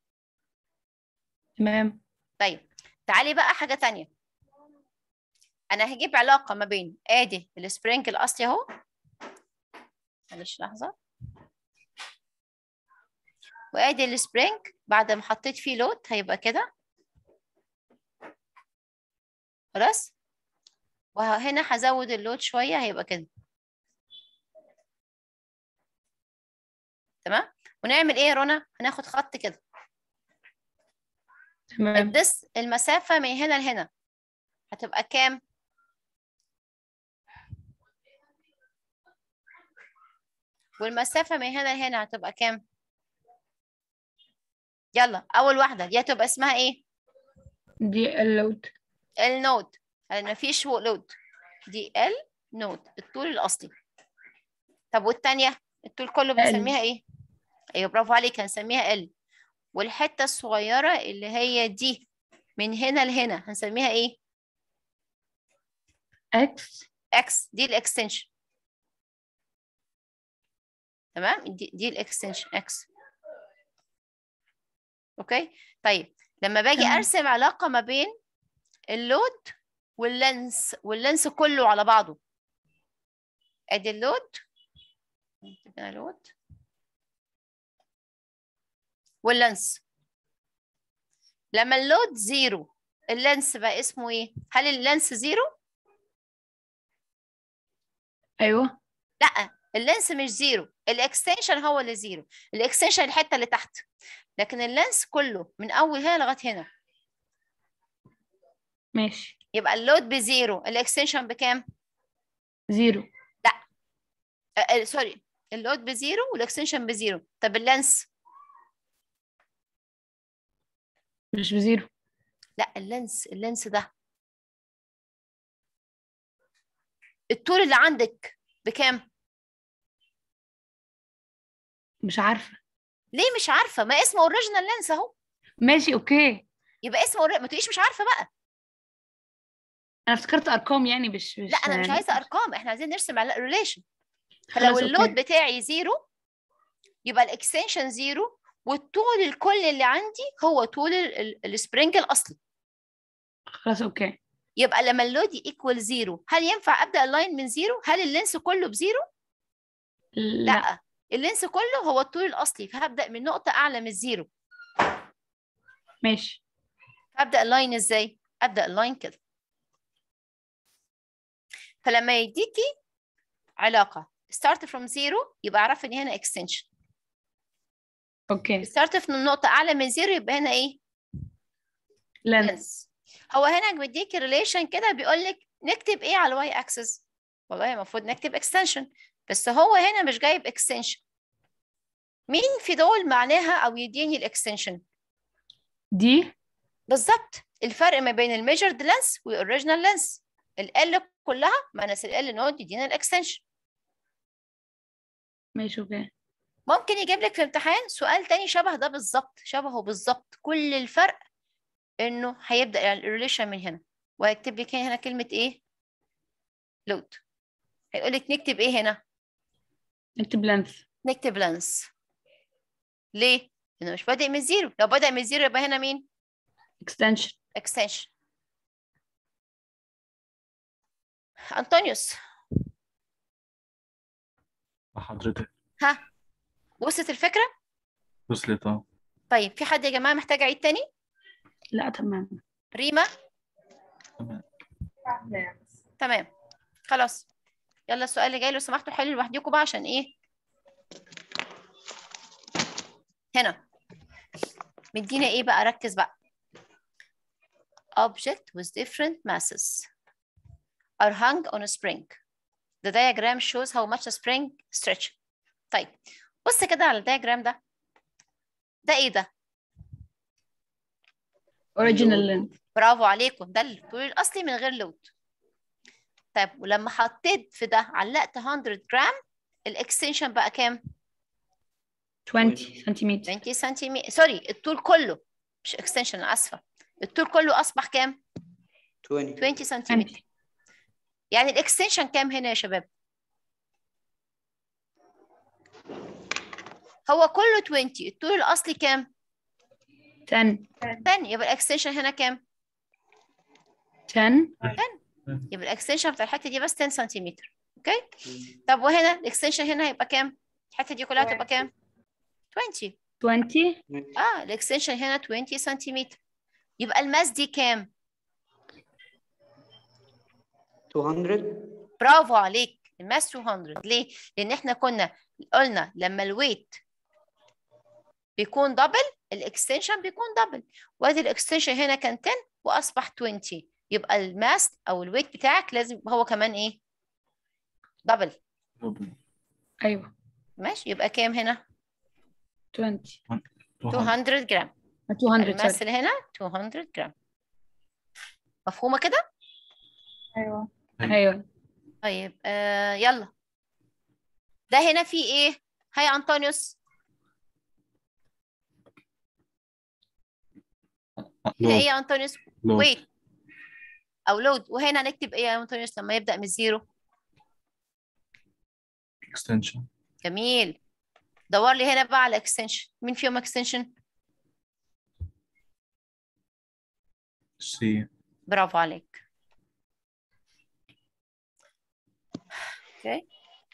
تمام طيب تعالي بقى حاجة تانية أنا هجيب علاقة ما بين آدي السبرينج الأصلي أهو معلش لحظة وآدي السبرينج بعد ما حطيت فيه لود هيبقى كده خلاص وهنا هزود اللود شوية هيبقى كده تمام ونعمل ايه يا رنا هناخد خط كده تمام الدس المسافة من هنا لهنا هتبقى كام؟ والمسافة من هنا لهنا هتبقى كام؟ يلا أول واحدة دي هتبقى اسمها إيه؟ دي اللود النود لأن مفيش فوق لود دي ال نود الطول الأصلي طب والتانية الطول كله بنسميها إيه؟ أيوة برافو عليك هنسميها ال والحتة الصغيرة اللي هي دي من هنا لهنا هنسميها ايه اكس اكس دي الاكستنشن تمام دي, دي الاكستنشن اكس اوكي طيب لما باجي تمام. ارسم علاقه ما بين اللود واللينس واللينس كله على بعضه ادي اللود نكتب هنا لود واللينس لما اللود زيرو اللينس بقى اسمه ايه هل اللينس زيرو ايوه لا اللينس مش زيرو الاكستنشن هو اللي زيرو الاكستنشن الحته اللي تحت لكن اللينس كله من اول هنا لغايه هنا ماشي يبقى اللود بزيرو الاكستنشن بكام زيرو آه، آه، سوري اللود بزيرو والاكستنشن بزيرو طب اللينس مش بزيرو لا اللينس اللينس ده الطول اللي عندك بكام مش عارفة ليه مش عارفه ما اسمه اوريجينال لينس اهو ماشي اوكي يبقى اسمه ori- ما تقوليش مش عارفه بقى انا افتكرت ارقام يعني مش مش لا انا مش عايزه ارقام احنا عايزين نرسم على ريليشن فلو خلاص، اللود أوكي. بتاعي زيرو يبقى الاكستنشن زيرو والطول الكل اللي عندي هو طول السبرينج الاصلي خلاص اوكي يبقى لما اللود ايكوال زيرو هل ينفع ابدا اللاين من زيرو هل اللينس كله بزيرو لا, لا اللينس كله هو الطول الاصلي فهبدا من نقطه اعلى من الزيرو ماشي هبدا اللاين ازاي ابدا اللاين كده فلما يديكي علاقه start from zero يبقى اعرف ان هنا extension اوكي start من نقطه اعلى من زيرو يبقى هنا ايه لينس length. هو هنا مديكي ريليشن كده بيقول لك نكتب ايه على الواي اكسس والله المفروض نكتب اكستنشن بس هو هنا مش جايب اكستنشن مين في دول معناها او يديني الاكستنشن دي بالظبط الفرق ما بين الميجرد لينس والاوريجينال لينس ال كلها ماينس ال نود يدينا الاكستنشن ماشي اوكي ممكن يجيب لك في امتحان سؤال تاني شبه ده بالظبط شبهه بالظبط كل الفرق انه هيبدا الريليشن من هنا وهيكتب لك هنا كلمه ايه لود هيقول لك نكتب ايه هنا نكتب لينث نكتب لينس ليه لانه مش بادئ من زيرو لو بدا من زيرو يبقى هنا مين اكستنشن extension أنطونيوس حضرتك ها وصلت الفكرة؟ وصلت اه طيب في حد يا جماعة محتاج أعيد تاني؟ لا تمام ريما؟ تمام تمام خلاص يلا السؤال اللي جاي لو سمحتوا حلوا لوحدكم بقى عشان إيه؟ هنا مدينا إيه بقى ركز بقى object with different masses are hung on a spring the diagram shows how much a spring stretch طيب بص كده على الدياجرام ده ده ايه ده اوريجينال لينث برافو عليكم ده الطول الاصلي من غير لود طيب ولما حطيت في ده علقت 100 جرام الاكستنشن بقى كام 20 سنتيمتر 20 سنتيمتر سوري الطول كله مش اكستنشن انا اسفه الطول كله اصبح كام 20 20 سنتيمتر يعني الاكستنشن كام هنا يا شباب هو كله 20 الطول الاصلي كام 10 10 يبقى الاكستنشن هنا كام 10 يبقى الاكستنشن بتاع الحته دي بس 10 سنتيمتر اوكي طب وهنا الاكستنشن هنا هيبقى كام الحته دي كلها تبقى كام 20 20 اه الاكستنشن هنا 20 سنتيمتر يبقى الماس دي كام 200 برافو عليك الماس 200 ليه لان احنا كنا قلنا لما الويت بيكون دبل الاكستنشن بيكون دبل وادي الاكستنشن هنا كان 10 واصبح 20 يبقى الماس او الويت بتاعك لازم يبقى هو كمان ايه دبل ايوه ماشي يبقى كام هنا 20 200 جرام 200 الماس سوري اللي هنا 200 جرام مفهومه كده ايوه ايوه طيب آه يلا ده هنا في ايه هيا انطونيوس آه، هنا ايه لود يا انطونيوس لود ويت او لود وهنا هنكتب ايه يا انطونيوس لما يبدا من زيرو اكستنشن جميل دور لي هنا بقى على اكستنشن مين فيهم اكستنشن سي برافو عليك اوكي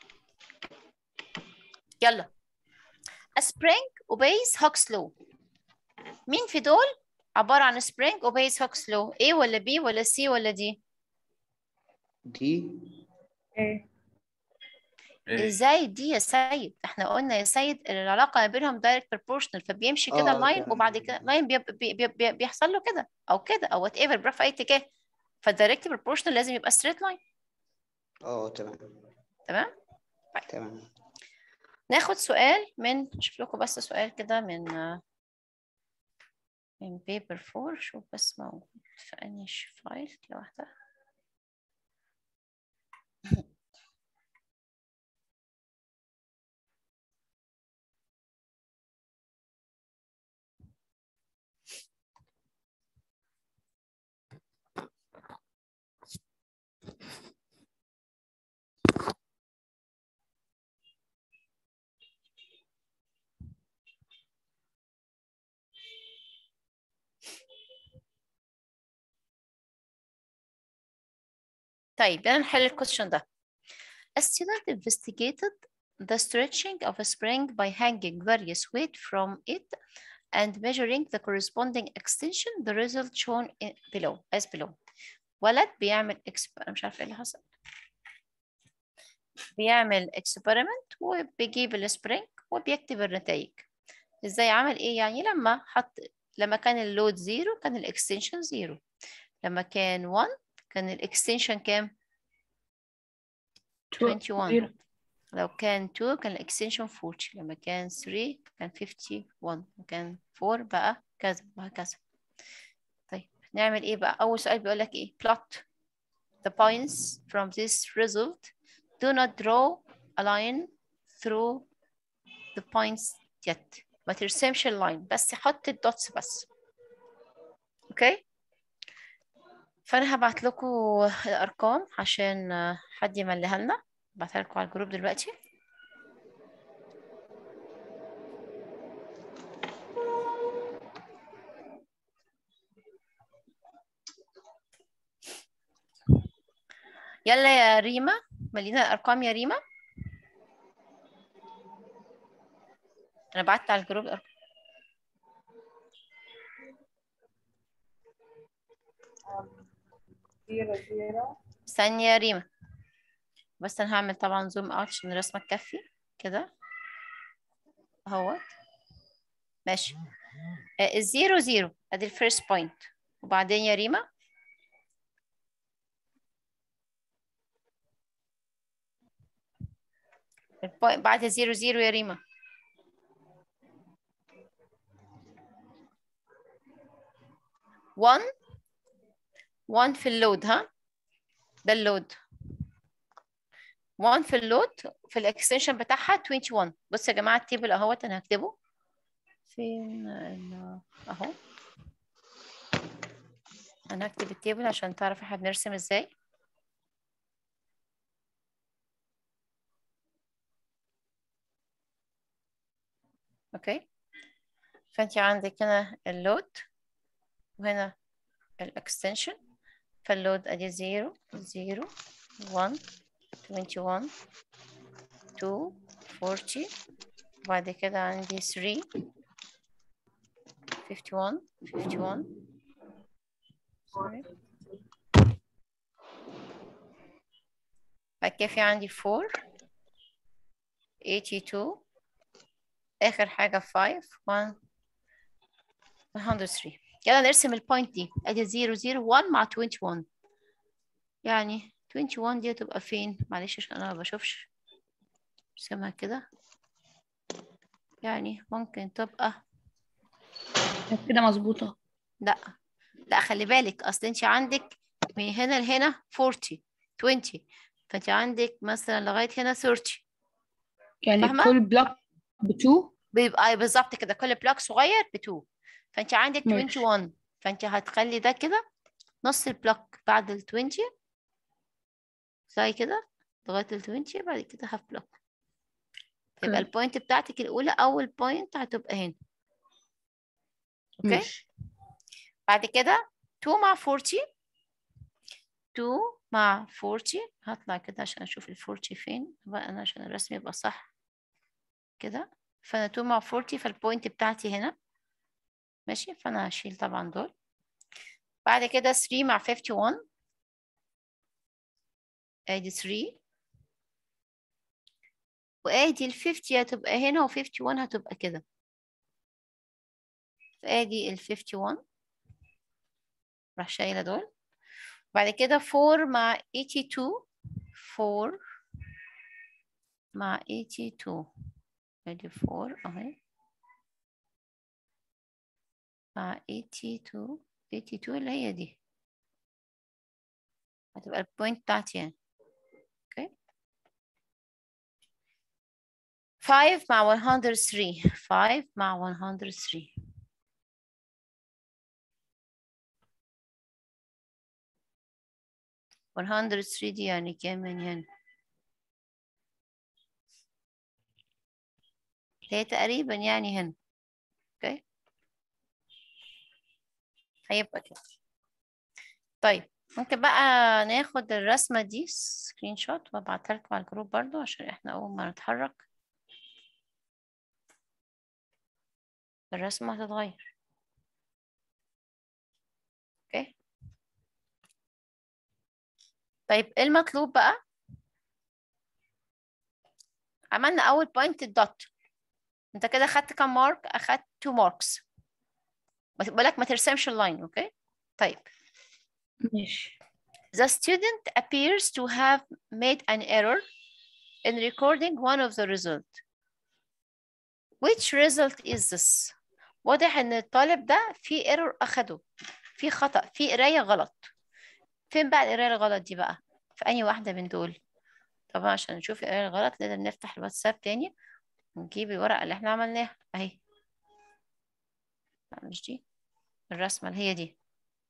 يلا A spring obeys Hooke's law مين في دول عبارة عن spring obeys Hooke's law A ولا B ولا C ولا D دي ايه ايه ازاي دي يا سيد احنا قلنا يا سيد العلاقة ما بينهم دايركت بروبورشنال فبيمشي كده آه، اللاين تمام. وبعد كده لاين بي بي بي بي بيحصل له كده او كده او وات ايفر برافو اي اتجاه فالدايركت بروبورشنال لازم يبقى ستريت لاين اه تمام تمام تمام ناخد سؤال من اشوف لكم بس سؤال كده من آه، من بيبر فور شوف بس موجود في انهي فايل لوحدها طيب يلا نحل الكويشن ده. A student investigated the stretching of a spring by hanging various weight from it and measuring the corresponding extension. The result shown in below as below. ولد بيعمل exp... أنا مش عارفة إيه اللي حصل. بيعمل experiment وبيجيب السبرينج وبيكتب النتائج. ازاي عمل ايه يعني لما حط لما كان اللود زيرو كان الاكستنشن زيرو لما كان 1 كان الاكستنشن كام 21 لو كان 2 كان الاكستنشن 40 لما كان 3 كان 51 وكان 4 بقى كذا وهكذا طيب نعمل ايه بقى اول سؤال بيقول لك ايه plot the points from this result do not draw a line through the points yet ما ترسمش اللاين بس حط الدوتس بس اوكي فانا هبعت لكم الارقام عشان آه، حد يمليها لنا بعتها لكم على الجروب دلوقتي يلا يا ريما ملينا الارقام يا ريما انا بعت على الجروب الارقام زيرو زيرو ثانية يا ريما بس انا هعمل طبعا زوم اوت عشان الرسمة تكفي كده اهوت ماشي آه، الزيرو زيرو ادي الفيرست بوينت وبعدين يا ريما البوينت بعد زيرو زيرو يا ريما one one في اللود ها ده اللود 1 في اللود في الاكستنشن بتاعها 21 بصوا يا جماعه التيبل اهوت انا هكتبه فين ال- اهو انا هكتب التيبل عشان تعرف احنا بنرسم ازاي اوكي فانت عندك هنا اللود وهنا الاكستنشن فاللود ادي 0 0 1 21 2 40 وبعد كده عندي 3 51 51 sorry. بعد كده في عندي 4 82 آخر حاجة 5 1 103 يلا نرسم البوينت دي ادي 0 0 1 مع 21 يعني 21 دي هتبقى فين معلش عشان انا ما بشوفش ارسمها كده يعني ممكن تبقى كده مظبوطة لا لا خلي بالك اصل انت عندك من هنا لهنا 40 20 فانت عندك مثلا لغايه هنا 30 يعني فاهمة؟ كل بلوك بتو بيبقى بالظبط كده كل بلوك صغير ب 2 فانت عندك ماشي. 21 فانت هتخلي ده كده نص البلوك بعد ال 20 زي كده لغاية ال 20 بعد كده هاف بلوك يبقى أوكي. البوينت بتاعتك الأولى أول بوينت هتبقى هنا أوكي ماشي بعد كده 2 مع 40 2 مع 40 هطلع كده عشان أشوف ال 40 فين بقى أنا عشان الرسم يبقى صح كده فأنا 2 مع 40 فالبوينت بتاعتي هنا ماشي فأنا هشيل طبعا دول بعد كده 3 مع 51 ادي 3 وادي ال 50 هتبقى هنا و 51 هتبقى كده ادي ال 51 راح شايله دول بعد كده 4 مع 82 4 مع 82 ادي 4 اهي مع 82 82 اللي هي دي هتبقى البوينت بتاعتي يعني اوكي 5 مع 103 5 مع 103 103 دي يعني كام من هنا هي تقريبا يعني هنا اوكي هيبقى كده طيب ممكن بقى ناخد الرسمة دي سكرين شوت وابعتها لكم على الجروب برضو عشان احنا اول ما نتحرك الرسمة هتتغير اوكي طيب ايه المطلوب بقى عملنا اول بوينت الدوت انت كده خدت كام مارك اخدت 2 ماركس بالك ما ترسمش اللاين اوكي طيب ماشي The student appears to have made an error in recording one of the result. Which result is this? واضح ان الطالب ده في error اخده في خطأ في قراية غلط فين بقى القراية الغلط دي بقى في أي واحدة من دول طبعا عشان نشوف القراية الغلط لازم نفتح الواتساب تاني ونجيب الورقة اللي احنا عملناها اهي لا مش دي الرسمة اللي هي دي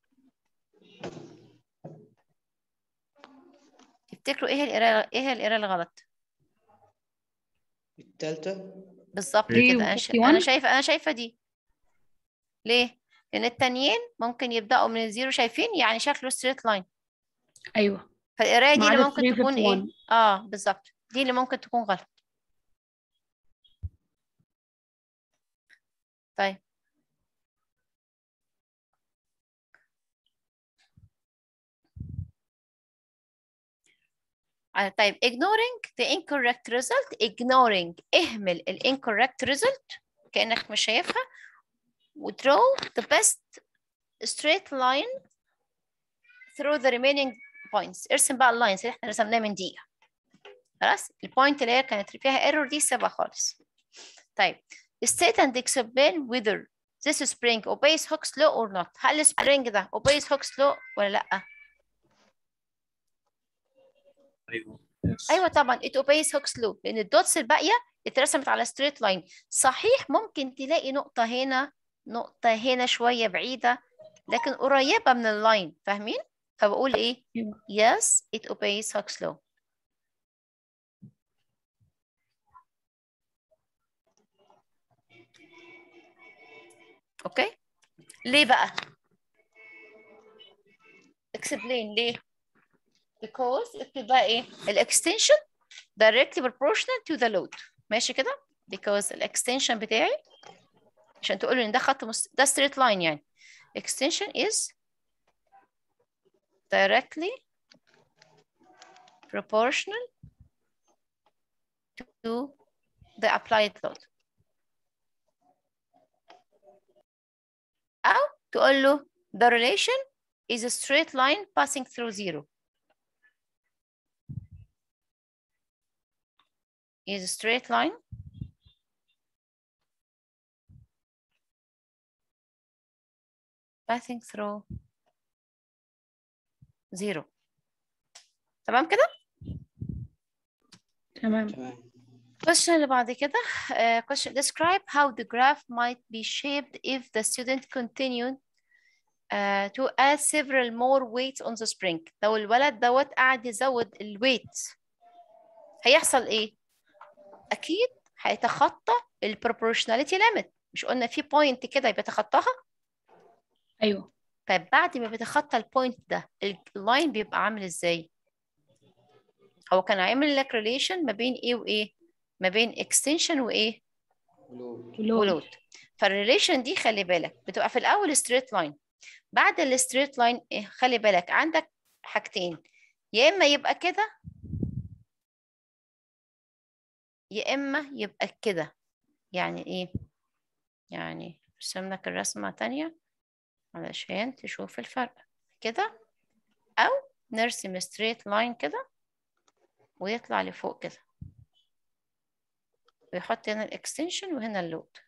تفتكروا ايه القراية ايه القراية الغلط التالتة بالظبط Three كده و انا ش... 51. انا شايفه انا شايفه دي ليه لان التانيين ممكن يبداوا من الزيرو شايفين يعني شكله ستريت لاين ايوه فالقرايه دي ما اللي عدا ممكن 3 تكون ايه 51. اه بالظبط دي اللي ممكن تكون غلط طيب آه، طيب ignoring the incorrect result ignoring اهمل ال incorrect result كأنك مش شايفها و draw the best straight line through the remaining points ارسم بقى اللاينز اللي احنا رسمناها من دقيقة خلاص البوينت اللي هي كانت فيها error دي سيبها خالص طيب state and explain whether this spring obeys Hooke's law or not هل السبرينج ده obeys Hooke's law ولا لأ؟ ايوه yes. ايوه طبعا it obeys Hooke's law لان الدوتس الباقيه اترسمت على straight line صحيح ممكن تلاقي نقطه هنا نقطه هنا شويه بعيده لكن قريبه من اللاين فاهمين فبقول ايه أيوة. yes it obeys Hooke's law اوكي ليه بقى explain ليه because اكتب بقى ايه الاكستنشن directly proportional to the load ماشي كده because الاكستنشن بتاعي عشان تقولوا ان ده خط مس... ده straight line يعني extension is directly proportional to the applied load أو تقول له the relation is a straight line passing through zero is a straight line passing through zero تمام كده؟ تمام تمام question اللي بعد كده uh, question describe how the graph might be shaped if the student continued uh, to add several more weights on the spring لو الولد دوت قاعد يزود الويت هيحصل ايه اكيد هيتخطى البروبورشناليتي ليميت مش قلنا في بوينت كده يبقى يتخطاها ايوه طيب بعد ما بيتخطى البوينت ده اللاين بيبقى عامل ازاي هو كان عامل لك ريليشن ما بين ايه وايه ما بين extension وايه ولود ولود فالريليشن دي خلي بالك بتبقى في الاول ستريت لاين بعد الستريت لاين خلي بالك عندك حاجتين يا اما يبقى كده يا اما يبقى كده يعني ايه يعني ارسم لك الرسمه تانية علشان تشوف الفرق كده او نرسم ستريت لاين كده ويطلع لفوق كده ويحط هنا الاكستنشن وهنا اللود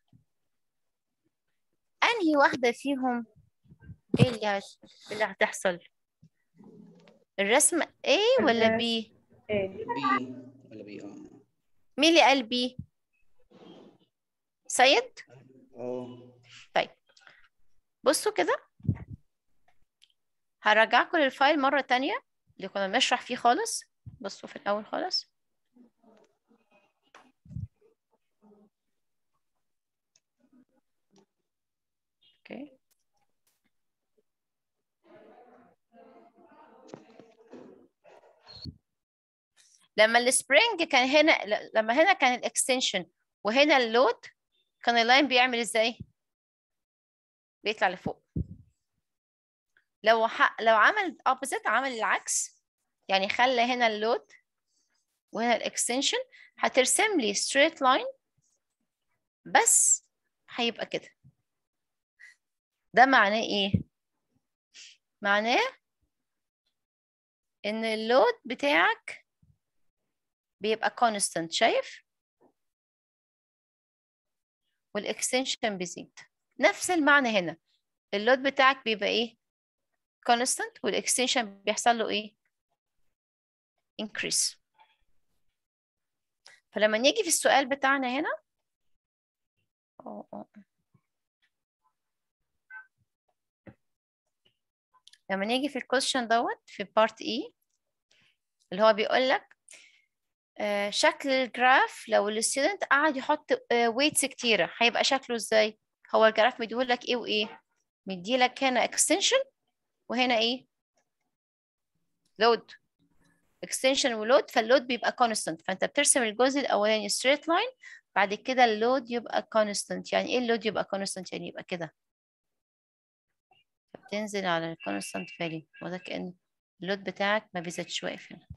انهي واحده فيهم ايه اللي هت... اللي هتحصل الرسم A ولا B بي ولا بي اه مين اللي قال B سيد اه بصوا كده هرجعكم للفايل مرة تانية اللي كنا بنشرح فيه خالص بصوا في الأول خالص اوكي لما السبرينج كان هنا ل- لما هنا كان الاكستنشن وهنا اللود كان اللاين بيعمل ازاي؟ بيطلع لفوق لو ح... لو عمل opposite عمل العكس يعني خلى هنا اللود وهنا الاكستنشن هترسم لي straight line بس هيبقى كده ده معناه ايه معناه ان اللود بتاعك بيبقى constant شايف والاكستنشن بيزيد نفس المعنى هنا اللود بتاعك بيبقى ايه constant والاكستنشن بيحصل له ايه increase فلما نيجي في السؤال بتاعنا هنا أوه، أوه. لما نيجي في الكويشن دوت في بارت اي اللي هو بيقول لك آه، شكل الجراف لو الستودنت قعد يحط ويتس كتيرة هيبقى شكله ازاي هو الجراف مديهولك ايه وايه مديلك هنا extension وهنا ايه load extension ولود فاللود بيبقى constant فانت بترسم الجزء الاولاني straight line بعد كده اللود يبقى constant يعني ايه اللود يبقى constant يعني يبقى كده بتنزل على ال constant value وده كأن اللود بتاعك ما بيزيدش واقف هنا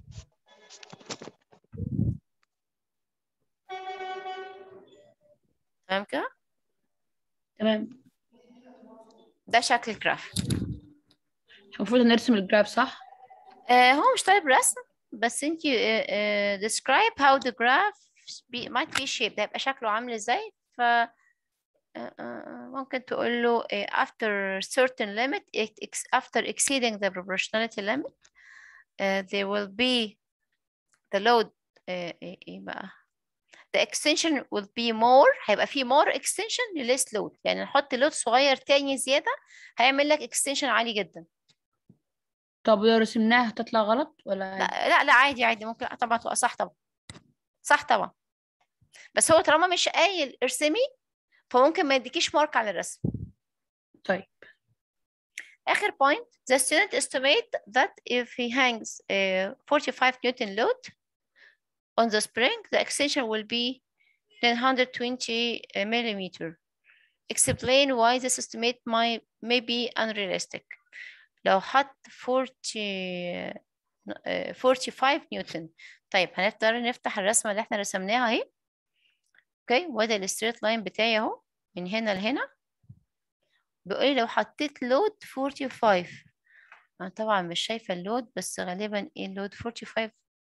تمام كده تمام ده شكل الجراف المفروض نرسم الجراف صح آه هو مش طالب رسم بس انت آه آه describe how the graph be, might be shaped هيبقى شكله عامل ازاي ف آه، آه، ممكن تقول له آه، after certain limit it ex- after exceeding the proportionality limit uh, there will be the load آه، ايه إيه بقى the extension will be more هيبقى فيه more extension ل less load يعني نحط load صغير تاني زيادة هيعمل لك extension عالي جدا طب لو رسمناها هتطلع غلط ولا عادي؟ لا لا لا عادي عادي ممكن طبعا تبقى صح طبعا صح طبعا بس هو طالما مش قايل ارسمي فممكن ما يديكيش مارك على الرسم طيب آخر point the student estimate that if he hangs a 45 Newton load on the spring the extension will be 920 millimeter explain why this estimate might may be unrealistic لو حط 40 آه، 45 نيوتن طيب هنقدر نفتح الرسمة اللي احنا رسمناها اهي اوكي وده الستريت لاين بتاعي اهو من هنا لهنا بيقول لي لو حطيت لود 45 انا طبعا مش شايفة اللود بس غالبا ايه اللود 45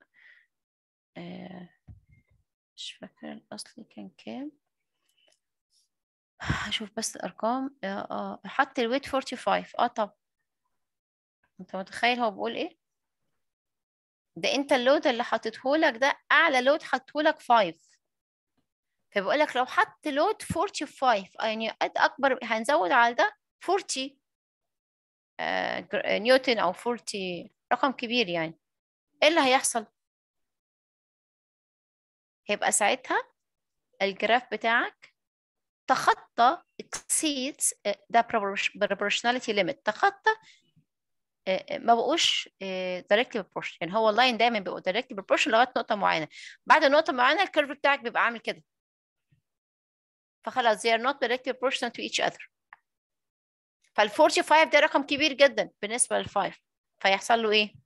آه مش فاكرة الأصلي كان كام هشوف بس الأرقام اه اه حط الويت 45 اه طب انت متخيل هو بيقول ايه ده انت اللود اللي حطيتهولك ده اعلى لود حطيتهولك 5 فبيقول لك لو حط لود 45 يعني قد اكبر هنزود على ده 40 آه، جر- آه، نيوتن او 40 رقم كبير يعني ايه اللي هيحصل هيبقى ساعتها الجراف بتاعك تخطى exceeds آه، ده propor- proportionality limit تخطى آه، آه، ما بقوش آه، directly proportional يعني هو اللاين دايما بيبقى directly proportional لغايه نقطه معينه بعد نقطه معينه الكيرف بتاعك بيبقى عامل كده فخلاص they are not directly proportional to each other فال 45 ده رقم كبير جدا بالنسبه لل 5 فيحصل له ايه؟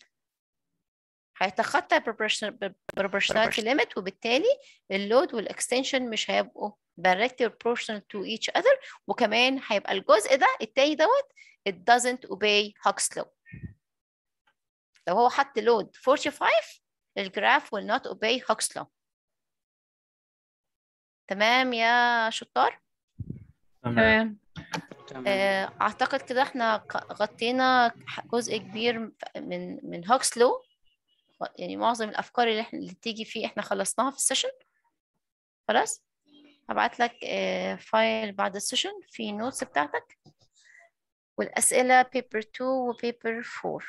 هيتخطى proportional- proportionality limit وبالتالي اللود والاكستنشن مش هيبقوا directly proportional to each other وكمان هيبقى الجزء ده التاني دوت it doesn't obey Hooke's law لو هو حط لود 45 الجراف will not obey Hooke's law تمام يا شطار تمام تمام تمام آه، اعتقد كده احنا ق- غطينا ح- جزء كبير من من هوكس لو يعني معظم الافكار اللي احنا اللي تيجي فيه احنا خلصناها في السيشن خلاص هبعت لك آه، فايل بعد السيشن في النوتس بتاعتك والاسئله بيبر 2 وبيبر 4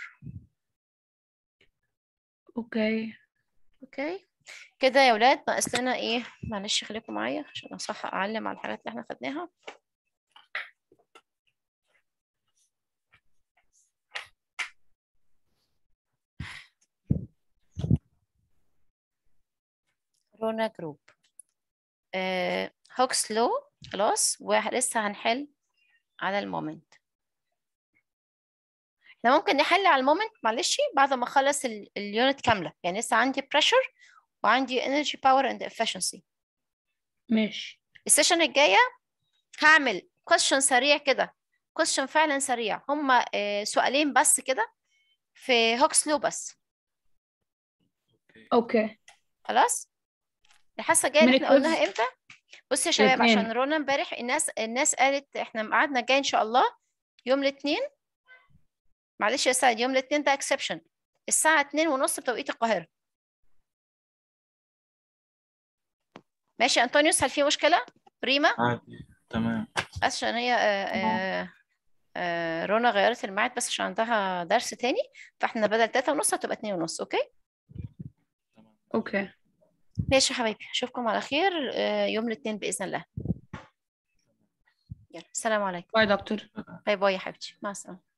اوكي اوكي كده يا ولاد ناقص لنا ايه معلش خليكم معايا عشان اصح اعلم على الحاجات اللي احنا خدناها رونا جروب آه هوكس لو خلاص ولسه هنحل على المومنت احنا ممكن نحل على المومنت معلش بعد ما اخلص ال- اليونت كامله يعني لسه عندي pressure وعندي energy power and efficiency ماشي السيشن الجايه هعمل question سريع كده question فعلا سريع هما آه، سؤالين بس كده في هوكس لو بس اوكي خلاص الحصه الجايه اللي من احنا قلناها الquiz؟ امتى بصي يا شباب عشان الاثنين. رونا امبارح الناس الناس قالت احنا ميعادنا الجاي ان شاء الله يوم الاثنين معلش يا سيد يوم الاثنين ده اكسبشن الساعه 2 ونص بتوقيت القاهره ماشي يا انطونيوس هل في مشكله ريما عادي تمام عشان هي آه، آه، آه، رونا غيرت الميعاد بس عشان عندها درس تاني فاحنا بدل 3 ونص هتبقى 2 ونص اوكي اوكي ماشي يا حبايبي اشوفكم على خير آه، يوم الاثنين باذن الله يلا السلام عليكم باي دكتور باي باي يا حبيبتي مع السلامه